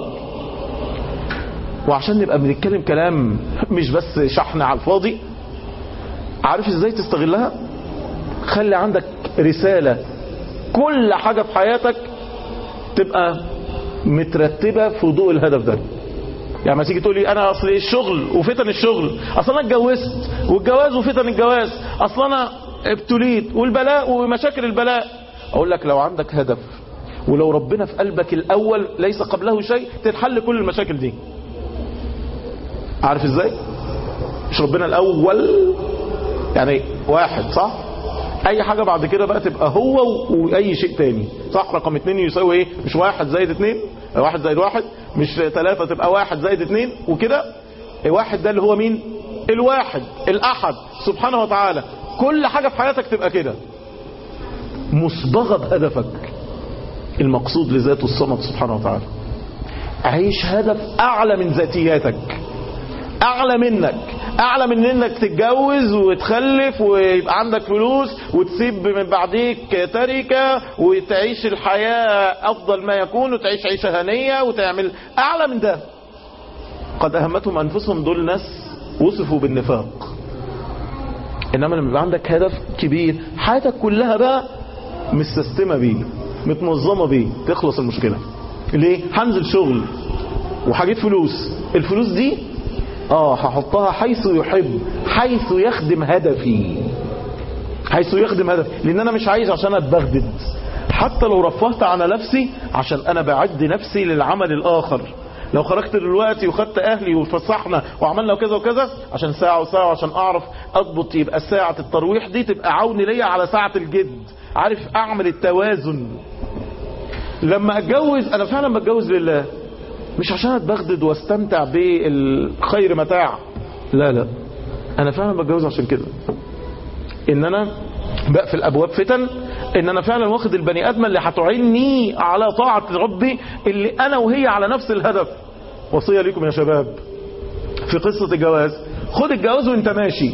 Speaker 4: وعشان نبقى بنتكلم كلام مش بس شحن على الفاضي عارف ازاي تستغلها خلي عندك رسالة كل حاجة في حياتك تبقى مترتبة في ضوء الهدف ده يعني ما تيجي تقول لي انا اصل الشغل وفتن الشغل اصل انا اتجوزت والجواز وفتن الجواز اصل انا ابتليت والبلاء ومشاكل البلاء اقول لك لو عندك هدف ولو ربنا في قلبك الاول ليس قبله شيء تتحل كل المشاكل دي عارف ازاي مش ربنا الاول يعني واحد صح اي حاجة بعد كده بقى تبقى هو واي شيء تاني صح رقم اتنين يساوي ايه مش واحد زائد اتنين واحد زائد واحد مش ثلاثة تبقى واحد زائد اتنين وكده واحد ده اللي هو مين الواحد الاحد سبحانه وتعالى كل حاجة في حياتك تبقى كده مصبغة بهدفك المقصود لذاته الصمد سبحانه وتعالى عيش هدف اعلى من ذاتياتك اعلى منك اعلى من انك تتجوز وتخلف ويبقى عندك فلوس وتسيب من بعديك تركة وتعيش الحياة افضل ما يكون وتعيش عيشة هنية وتعمل اعلى من ده قد اهمتهم انفسهم دول ناس وصفوا بالنفاق انما لما يبقى عندك هدف كبير حياتك كلها بقى مستسلمة بيه متنظمة بيه تخلص المشكلة ليه هنزل شغل وهجيب فلوس الفلوس دي اه هحطها حيث يحب حيث يخدم هدفي حيث يخدم هدفي لان انا مش عايز عشان اتبغدد حتى لو رفهت على نفسي عشان انا بعد نفسي للعمل الاخر لو خرجت دلوقتي وخدت اهلي وفسحنا وعملنا كذا وكذا عشان ساعة وساعة عشان اعرف اضبط يبقى ساعة الترويح دي تبقى عون ليا على ساعة الجد عارف اعمل التوازن لما اتجوز انا فعلا بتجوز لله مش عشان اتبغدد واستمتع بالخير متاع لا لا انا فعلا بتجوز عشان كده ان انا بقفل ابواب فتن ان انا فعلا واخد البني ادم اللي هتعيني على طاعة ربي اللي انا وهي على نفس الهدف وصية ليكم يا شباب في قصة الجواز خد الجواز وانت ماشي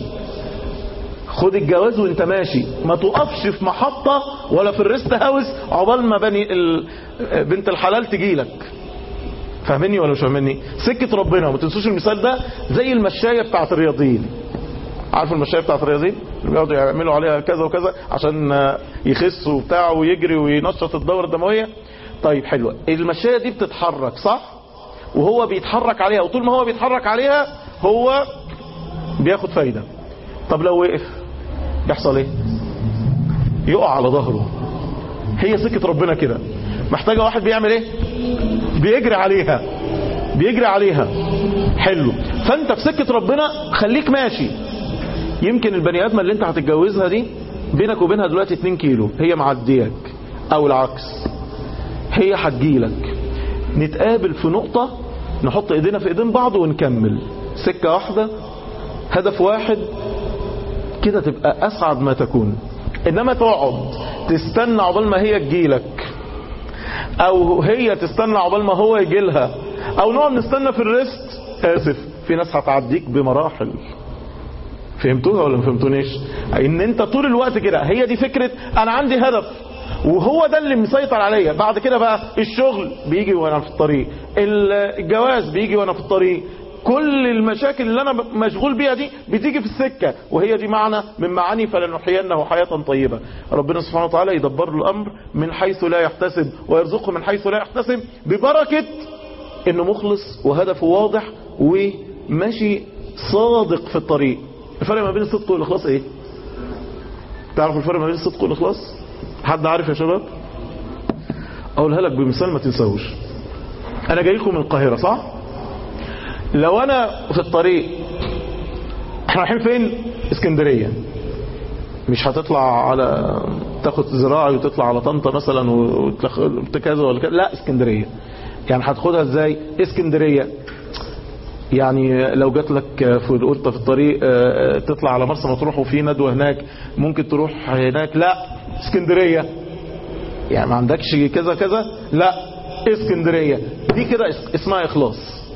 Speaker 4: خد الجواز وانت ماشي ما تقفش في محطة ولا في الريست هاوس عقبال ما بني ال... بنت الحلال تجيلك فاهمني ولا مش فاهمني سكة ربنا وما تنسوش المثال ده زي المشاية بتاعت الرياضيين عارف المشاية بتاعت الرياضيين اللي بيقعدوا يعملوا عليها كذا وكذا عشان آه، يخسوا وبتاع ويجري وينشط الدورة الدموية طيب حلوة المشاية دي بتتحرك صح وهو بيتحرك عليها وطول ما هو بيتحرك عليها هو بياخد فايدة طب لو وقف يحصل ايه يقع على ظهره هي سكة ربنا كده محتاجة واحد بيعمل ايه بيجري عليها بيجري عليها حلو فانت في سكة ربنا خليك ماشي يمكن البني ادم اللي انت هتتجوزها دي بينك وبينها دلوقتي 2 كيلو هي معدياك او العكس هي هتجيلك نتقابل في نقطة نحط ايدينا في ايدين بعض ونكمل سكة واحدة هدف واحد كده تبقى اسعد ما تكون انما تقعد تستنى عقبال ما هي تجيلك او هي تستنى عقبال ما هو يجي لها او نقعد نستنى في الريست اسف في ناس هتعديك بمراحل فهمتوها ولا ما فهمتونيش ان انت طول الوقت كده هي دي فكرة انا عندي هدف وهو ده اللي مسيطر عليا بعد كده بقى الشغل بيجي وانا في الطريق الجواز بيجي وانا في الطريق كل المشاكل اللي انا مشغول بيها دي بتيجي في السكة وهي دي معنى من معاني فلنحيينه حياة طيبة ربنا سبحانه وتعالى يدبر له الامر من حيث لا يحتسب ويرزقه من حيث لا يحتسب ببركة انه مخلص وهدفه واضح وماشي صادق في الطريق الفرق ما بين الصدق والاخلاص ايه تعرفوا الفرق ما بين الصدق والاخلاص حد عارف يا شباب اقولها لك بمثال ما تنساهوش انا جاي لكم من القاهرة صح لو انا في الطريق احنا رايحين فين اسكندرية مش هتطلع على تاخد زراعي وتطلع على طنطا مثلا وكذا ولا كذا لا اسكندرية يعني هتاخدها ازاي اسكندرية يعني لو جات لك في قلت في الطريق اه، تطلع على مرسى مطروح وفي ندوة هناك ممكن تروح هناك لا اسكندرية يعني ما عندكش كذا كذا لا اسكندرية دي كده اس- اسمها اخلاص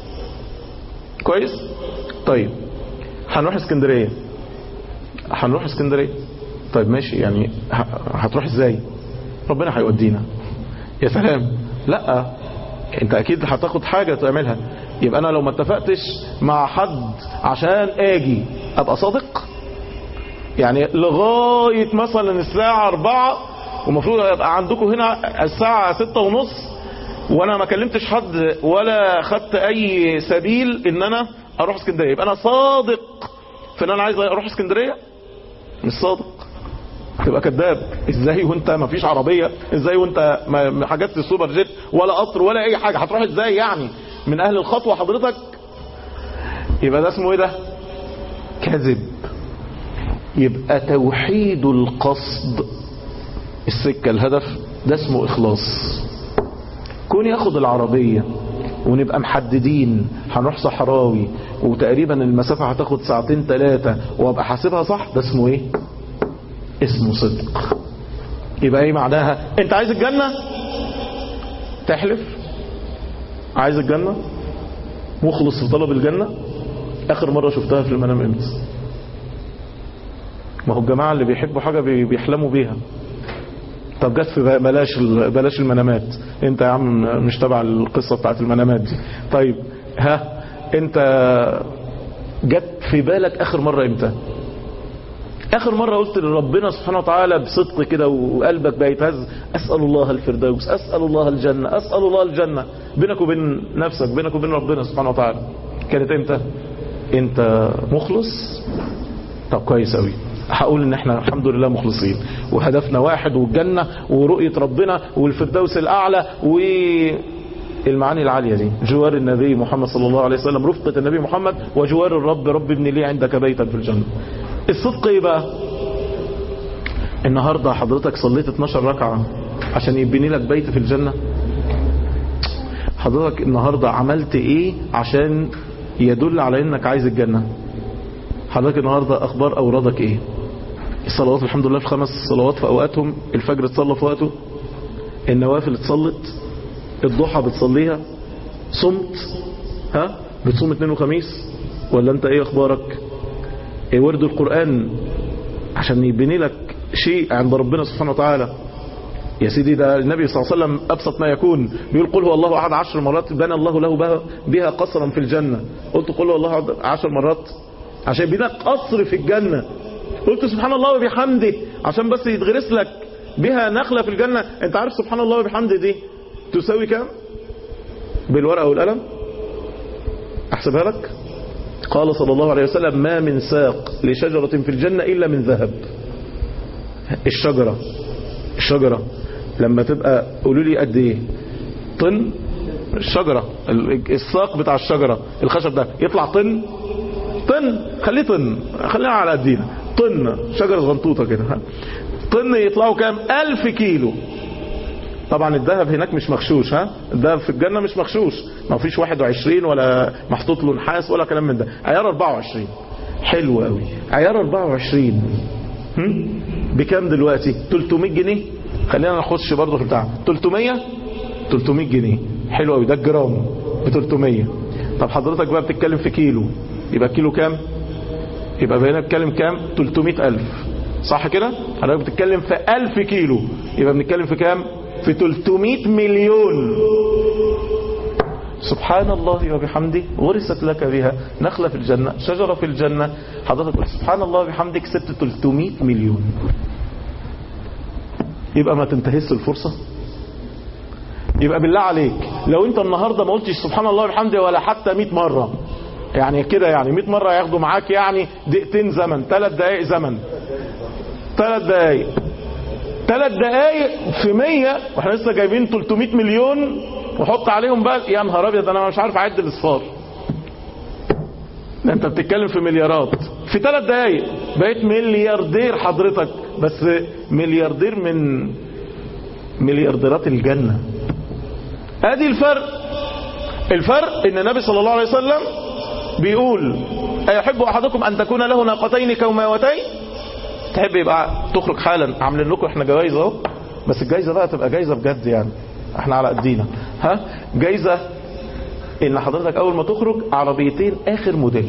Speaker 4: كويس طيب هنروح اسكندرية هنروح اسكندرية طيب ماشي يعني ه- هتروح ازاي ربنا هيودينا يا سلام لا انت اكيد هتاخد حاجة تعملها يبقى انا لو ما اتفقتش مع حد عشان اجي ابقى صادق يعني لغاية مثلا الساعة اربعة ومفروض ابقى عندكم هنا الساعة ستة ونص وانا ما كلمتش حد ولا خدت اي سبيل ان انا اروح اسكندرية يبقى انا صادق في ان انا عايز اروح اسكندرية مش صادق تبقى كذاب ازاي وانت ما فيش عربية ازاي وانت ما ما حجزت السوبر جيت ولا قطر ولا اي حاجة هتروح ازاي يعني من اهل الخطوة حضرتك يبقى ده اسمه ايه ده كذب يبقى توحيد القصد السكة الهدف ده اسمه اخلاص كون ياخد العربية ونبقى محددين هنروح صحراوي وتقريبا المسافة هتاخد ساعتين ثلاثة وابقى حاسبها صح ده اسمه ايه اسمه صدق يبقى ايه معناها انت عايز الجنة تحلف عايز الجنة مخلص في طلب الجنة اخر مرة شفتها في المنام امتى ما هو الجماعة اللي بيحبوا حاجة بي- بيحلموا بيها طب جت في ب- بلاش ال- بلاش المنامات انت يا عم مش تبع القصة بتاعت المنامات دي طيب ها انت جت في بالك اخر مرة امتى اخر مرة قلت لربنا سبحانه وتعالى بصدق كده وقلبك بقى يتهز اسأل الله الفردوس اسأل الله الجنة اسأل الله الجنة بينك وبين نفسك بينك وبين ربنا سبحانه وتعالى كانت امتى انت مخلص طب كويس قوي هقول ان احنا الحمد لله مخلصين وهدفنا واحد والجنة ورؤية ربنا والفردوس الاعلى والمعاني العالية دي جوار النبي محمد صلى الله عليه وسلم رفقة النبي محمد وجوار الرب رب ابن لي عندك بيتا في الجنة الصدق ايه بقى النهاردة حضرتك صليت 12 ركعة عشان يبني لك بيت في الجنة حضرتك النهاردة عملت ايه عشان يدل على انك عايز الجنة حضرتك النهاردة اخبار اورادك ايه الصلوات الحمد لله في خمس صلوات في اوقاتهم الفجر اتصلى في وقته النوافل اتصلت الضحى بتصليها صمت ها بتصوم اثنين وخميس ولا انت ايه اخبارك ايه ورد القرآن عشان يبني لك شيء عند ربنا سبحانه وتعالى يا سيدي ده النبي صلى الله عليه وسلم أبسط ما يكون بيقول قل هو الله أحد عشر مرات بنى الله له بها- بها قصرا في الجنة قلت قل هو الله أحد عشر مرات عشان يبني لك قصر في الجنة قلت سبحان الله وبحمده عشان بس يتغرس لك بها نخلة في الجنة انت عارف سبحان الله وبحمده دي تساوي كام بالورقة والقلم احسبها لك قال صلى الله عليه وسلم ما من ساق لشجرة في الجنة إلا من ذهب الشجرة الشجرة لما تبقى قولوا لي قد ايه طن الشجرة الساق بتاع الشجرة الخشب ده يطلع طن طن خليه طن خلينا على قدينا طن شجرة غنطوطة كده ها. طن يطلعوا كام ألف كيلو طبعا الذهب هناك مش مغشوش ها الذهب في الجنة مش مغشوش ما فيش 21 ولا محطوط له نحاس ولا كلام من ده عيار 24 حلو قوي عيار 24 هم؟ بكام دلوقتي 300 جنيه خلينا نخش برضه في بتاع 300 300 جنيه حلو قوي ده الجرام ب 300 طب حضرتك بقى بتتكلم في كيلو يبقى كيلو كام يبقى بقينا بنتكلم كام 300 ألف صح كده حضرتك بتتكلم في 1000 كيلو يبقى بنتكلم في كام في 300 مليون سبحان الله وبحمده ورثت لك بها نخلة في الجنة شجرة في الجنة حضرتك تقول سبحان الله وبحمده كسبت 300 مليون يبقى ما تنتهز الفرصة يبقى بالله عليك لو انت النهاردة ما قلتش سبحان الله وبحمده ولا حتى 100 مرة يعني كده يعني 100 مرة ياخدوا معاك يعني دقيقتين زمن ثلاث دقائق زمن ثلاث دقائق ثلاث دقائق في 100 واحنا لسه جايبين 300 مليون وحط عليهم بقى يا نهار ابيض انا مش عارف اعد الاصفار ده انت بتتكلم في مليارات في ثلاث دقائق بقيت ملياردير حضرتك بس ملياردير من مليارديرات الجنة ادي الفرق الفرق ان النبي صلى الله عليه وسلم بيقول أيحب أحدكم أن تكون له ناقتين كوماوتين تحب يبقى تخرج حالا عاملين لكم احنا جوائز اهو بس الجايزه بقى تبقى جايزه بجد يعني احنا على قدينا ها جايزه ان حضرتك اول ما تخرج عربيتين اخر موديل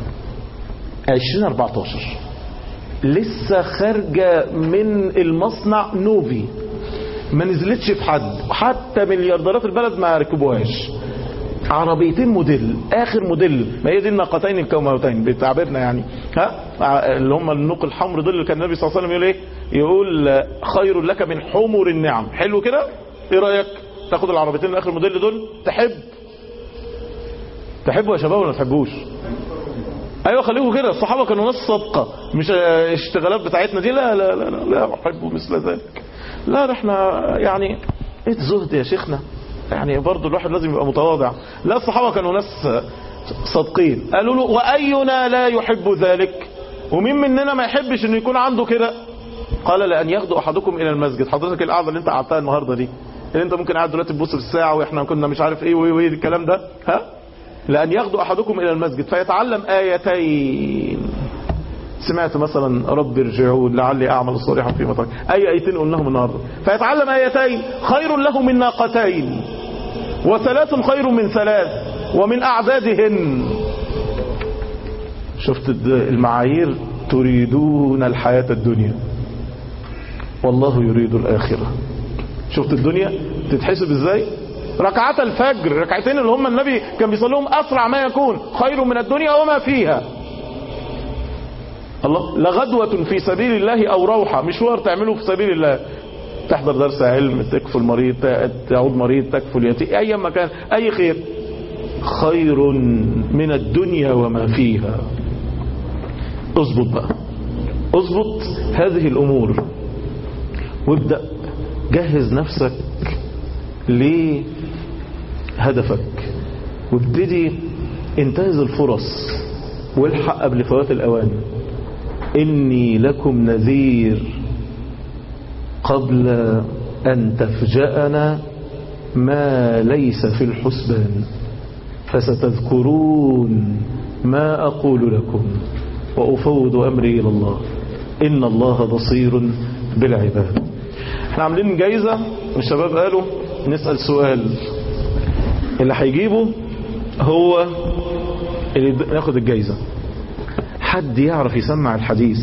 Speaker 4: 2014 لسه خارجه من المصنع نوفي ما نزلتش في حد حتى مليارديرات البلد ما ركبوهاش عربيتين موديل اخر موديل ما هي دي الناقتين الكوماوتين بتعبيرنا يعني ها اللي هم النوق الحمر دول اللي كان النبي صلى الله عليه وسلم يقول ايه يقول خير لك من حمر النعم حلو كده ايه رايك تاخد العربيتين الاخر موديل دول تحب تحبوا يا شباب ولا ما تحبوش ايوه خليكم كده الصحابه كانوا ناس صادقه مش اشتغالات بتاعتنا دي لا لا لا لا, لا احب مثل ذلك لا ده احنا يعني ايه الزهد يا شيخنا يعني برضه الواحد لازم يبقى متواضع لا الصحابة كانوا ناس صادقين قالوا له وأينا لا يحب ذلك ومين مننا ما يحبش انه يكون عنده كده قال لأن ياخدوا أحدكم إلى المسجد حضرتك القعدة اللي انت قعدتها النهاردة دي اللي انت ممكن قاعد دلوقتي تبص في الساعة واحنا كنا مش عارف ايه وايه وايه الكلام ده ها لأن ياخدوا أحدكم إلى المسجد فيتعلم آيتين سمعت مثلا رب ارجعون لعلي أعمل صالحا فيما ترك أي آيتين قلناهم النهاردة فيتعلم آيتين خير له من ناقتين وثلاث خير من ثلاث ومن أعدادهن شفت المعايير تريدون الحياة الدنيا والله يريد الآخرة شفت الدنيا تتحسب ازاي ركعات الفجر ركعتين اللي هم النبي كان بيصليهم أسرع ما يكون خير من الدنيا وما فيها الله لغدوة في سبيل الله أو روحة مشوار تعمله في سبيل الله تحضر درس علم تكفل مريض تعود مريض تكفل يتيم أي مكان أي خير خير من الدنيا وما فيها اظبط بقى اظبط هذه الأمور وابدأ جهز نفسك لهدفك وابتدي انتهز الفرص والحق قبل فوات الأوان إني لكم نذير قبل أن تفجأنا ما ليس في الحسبان فستذكرون ما أقول لكم وأفوض أمري إلى الله إن الله بصير بالعباد احنا عاملين جايزة الشباب قالوا نسأل سؤال اللي هيجيبه هو اللي ناخد الجايزة حد يعرف يسمع الحديث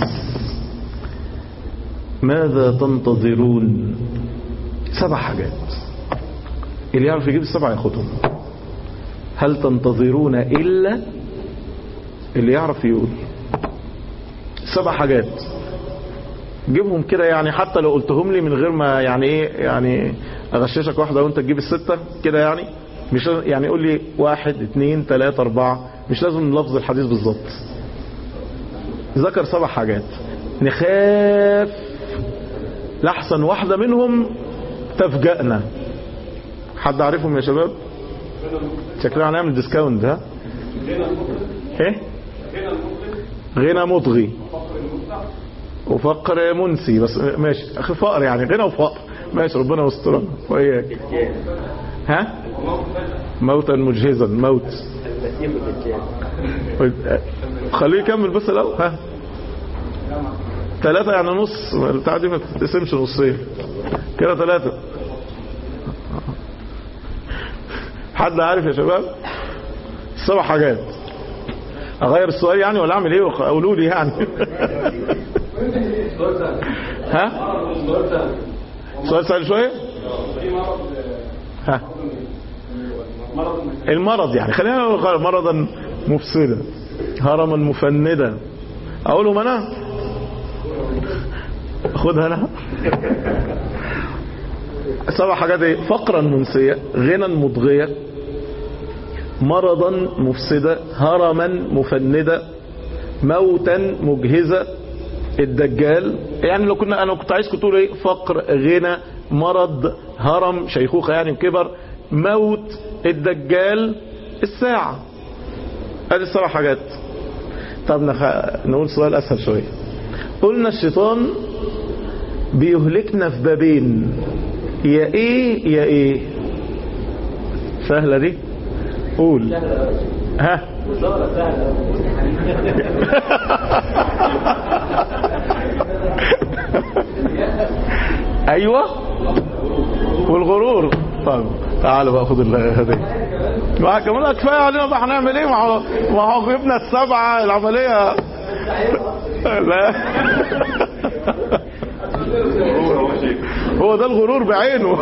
Speaker 4: ماذا تنتظرون سبع حاجات اللي يعرف يجيب السبع ياخدهم هل تنتظرون إلا اللي يعرف يقول سبع حاجات جيبهم كده يعني حتى لو قلتهم لي من غير ما يعني ايه يعني اغششك واحده وانت تجيب السته كده يعني مش لازم- يعني قول لي واحد اتنين تلاته اربعه مش لازم لفظ الحديث بالظبط ذكر سبع حاجات نخاف لحسن واحده منهم تفجأنا حد عارفهم يا شباب شكلنا هنعمل ديسكاونت ها ايه غنى مطغي وفقر منسي بس ماشي اخي فقر يعني غنى وفقر ماشي ربنا يسترنا واياك ها موتا مجهزا موت خليه يكمل بس الاول ها ثلاثة يعني نص البتاع دي ما تتقسمش نصين كده ثلاثة حد عارف يا شباب سبع حاجات اغير السؤال يعني ولا اعمل ايه قولوا لي يعني ها سؤال سهل شويه ها المرض يعني خلينا نقول مرضا مفسدا هرما مفندا اقولهم انا خدها انا سبع حاجات ايه فقرا منسية غنى مضغية مرضا مفسدة هرما مفندة موتا مجهزة الدجال يعني لو كنا انا كنت عايزكم تقولوا ايه فقر غنى مرض هرم شيخوخة يعني كبر موت الدجال الساعة ادي السبع حاجات طب نخ... نقول سؤال اسهل شوية قلنا الشيطان بيهلكنا في بابين يا ايه يا ايه سهلة دي قول ها ايوه والغرور طيب تعالوا بقى خد الهديه ما كمان كفايه علينا بقى هنعمل ايه ما هو ما هو جبنا السبعه العمليه لا هو ده الغرور بعينه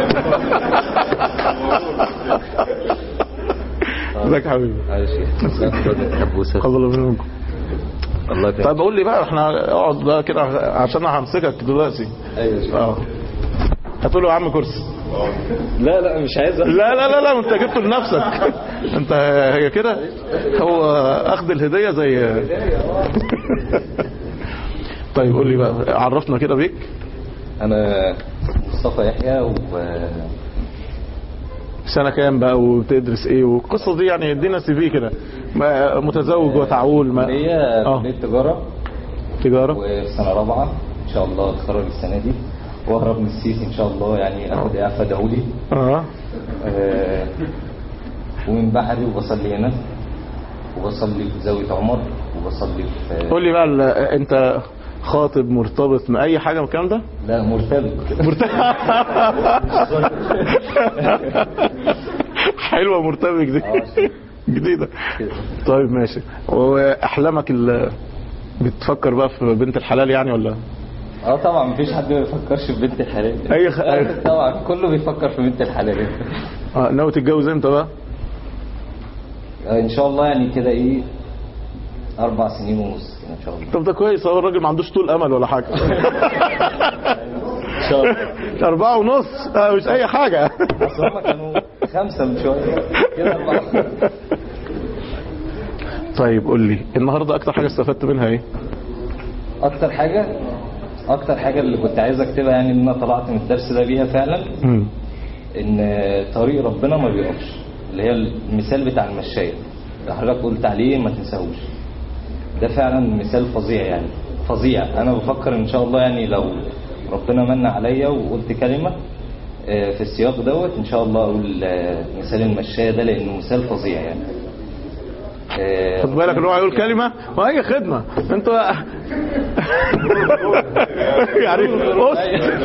Speaker 4: ازيك يا حبيبي
Speaker 5: حبوسة
Speaker 4: قبل منكم
Speaker 5: الله يكرمك
Speaker 4: طيب قول لي بقى احنا اقعد بقى كده عشان انا همسكك دلوقتي
Speaker 5: ايوه
Speaker 4: اه هتقول له يا عم كرسي
Speaker 5: لا لا مش عايز
Speaker 4: لا لا لا لا انت جبته لنفسك انت هي كده هو اخذ الهديه زي طيب قول لي بقى عرفنا كده بيك
Speaker 5: انا مصطفى يحيى و
Speaker 4: سنه كام بقى وبتدرس ايه والقصه دي يعني ادينا سي في كده ما- متزوج وتعول ما
Speaker 5: هي
Speaker 4: اه
Speaker 5: كليه تجاره
Speaker 4: تجاره
Speaker 5: وفي سنه رابعه ان شاء الله اتخرج السنه دي واهرب من السيسي ان شاء الله يعني اخد اعفاء دولي
Speaker 4: اه
Speaker 5: آه، ومن بحري وبصلي هنا وبصلي في زاويه عمر وبصلي في
Speaker 4: قول لي بقى ال- انت خاطب مرتبط من اي حاجه من الكلام ده
Speaker 5: لا مرتبط
Speaker 4: حلوه مرتبك دي جديده طيب ماشي واحلامك ال... بتفكر بقى في بنت الحلال يعني ولا
Speaker 5: اه طبعا مفيش حد ما بيفكرش في بنت الحلال
Speaker 4: أي خ-
Speaker 5: آه، طبعا كله بيفكر في بنت الحلال
Speaker 4: آه، ناوي تتجوز امتى بقى
Speaker 5: آه، ان شاء الله يعني كده ايه اربع سنين ونص كده ان شاء الله
Speaker 4: طب ده كويس هو الراجل ما عندوش طول امل ولا حاجه
Speaker 5: ان شاء الله
Speaker 4: أربعة ونص آه مش أي حاجة
Speaker 5: اصل هم كانوا خمسه من شويه كده اربعه
Speaker 4: طيب قول لي النهاردة أكتر حاجة استفدت منها إيه؟
Speaker 5: اكتر حاجه اكتر حاجه اللي كنت عايز اكتبها يعني ان انا طلعت من الدرس ده بيها فعلا
Speaker 4: مم.
Speaker 5: ان طريق ربنا ما بيقفش اللي هي المثال بتاع المشاية اللي حضرتك قلت عليه ما تنساهوش ده فعلا مثال فظيع يعني فظيع انا بفكر ان شاء الله يعني لو ربنا من عليا وقلت كلمة آه، في السياق دوت ان شاء الله اقول آه، مثال المشاية ده لانه مثال فظيع يعني آه،
Speaker 4: خد بالك ان هو هيقول كلمة وهي خدمة انتوا يعني بص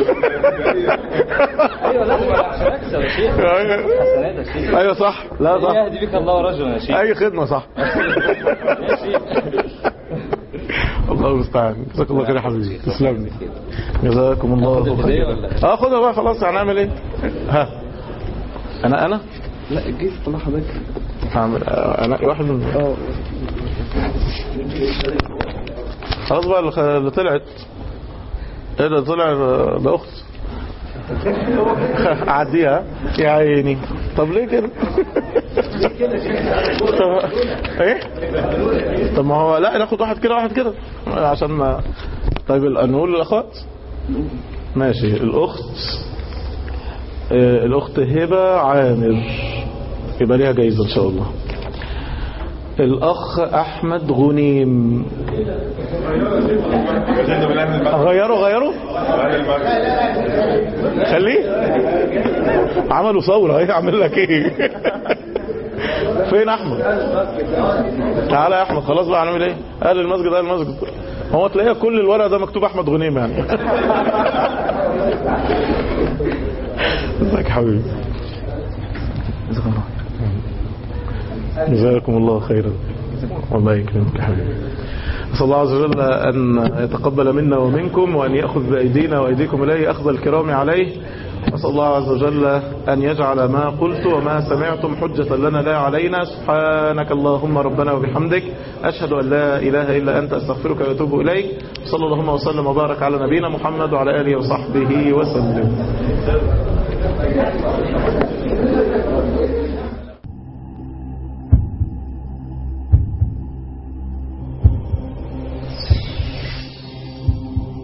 Speaker 5: ايوه لازم عشان اكسب يا شيخ حسنات يا شيخ
Speaker 4: ايوه صح لا صح
Speaker 5: يهدي بك الله رجلا يا شيخ
Speaker 4: اي خدمة صح
Speaker 5: يا شيخ
Speaker 4: الله المستعان جزاك الله خير يا حبيبي تسلم لي جزاكم الله
Speaker 5: ناخد الهدية
Speaker 4: خير
Speaker 5: ولا؟
Speaker 4: اه خدها بقى خلاص هنعمل ايه ها انا انا
Speaker 3: لا الجيش طلع حضرتك
Speaker 4: هعمل آه، انا واحد من اه خلاص بقى اللي- اللي طلعت ايه اللي طلع ده اخت عديها يا عيني طب ليه كده طب ايه طب ما هو لا ناخد واحد كده واحد كده عشان ما طيب ال- نقول للاخوات ماشي الاخت آه، الاخت هبه عامر يبقى ليها جايزه ان شاء الله الاخ احمد غنيم غيروا غيروا خليه عملوا ثورة ايه اعمل لك ايه فين احمد تعالى يا احمد خلاص بقى هنعمل ايه قال المسجد قال المسجد هو تلاقيها كل الورق ده مكتوب احمد غنيم يعني ازيك يا حبيبي جزاكم الله خيرا والله يكرمك يا حبيبي نسأل الله عز وجل أن يتقبل منا ومنكم وأن يأخذ بأيدينا وأيديكم إليه أخذ الكرام عليه نسأل الله عز وجل أن يجعل ما قلت وما سمعتم حجة لنا لا علينا سبحانك اللهم ربنا وبحمدك أشهد أن لا إله إلا أنت أستغفرك وأتوب إليك صلى اللهم وسلم وبارك على نبينا محمد وعلى آله وصحبه وسلم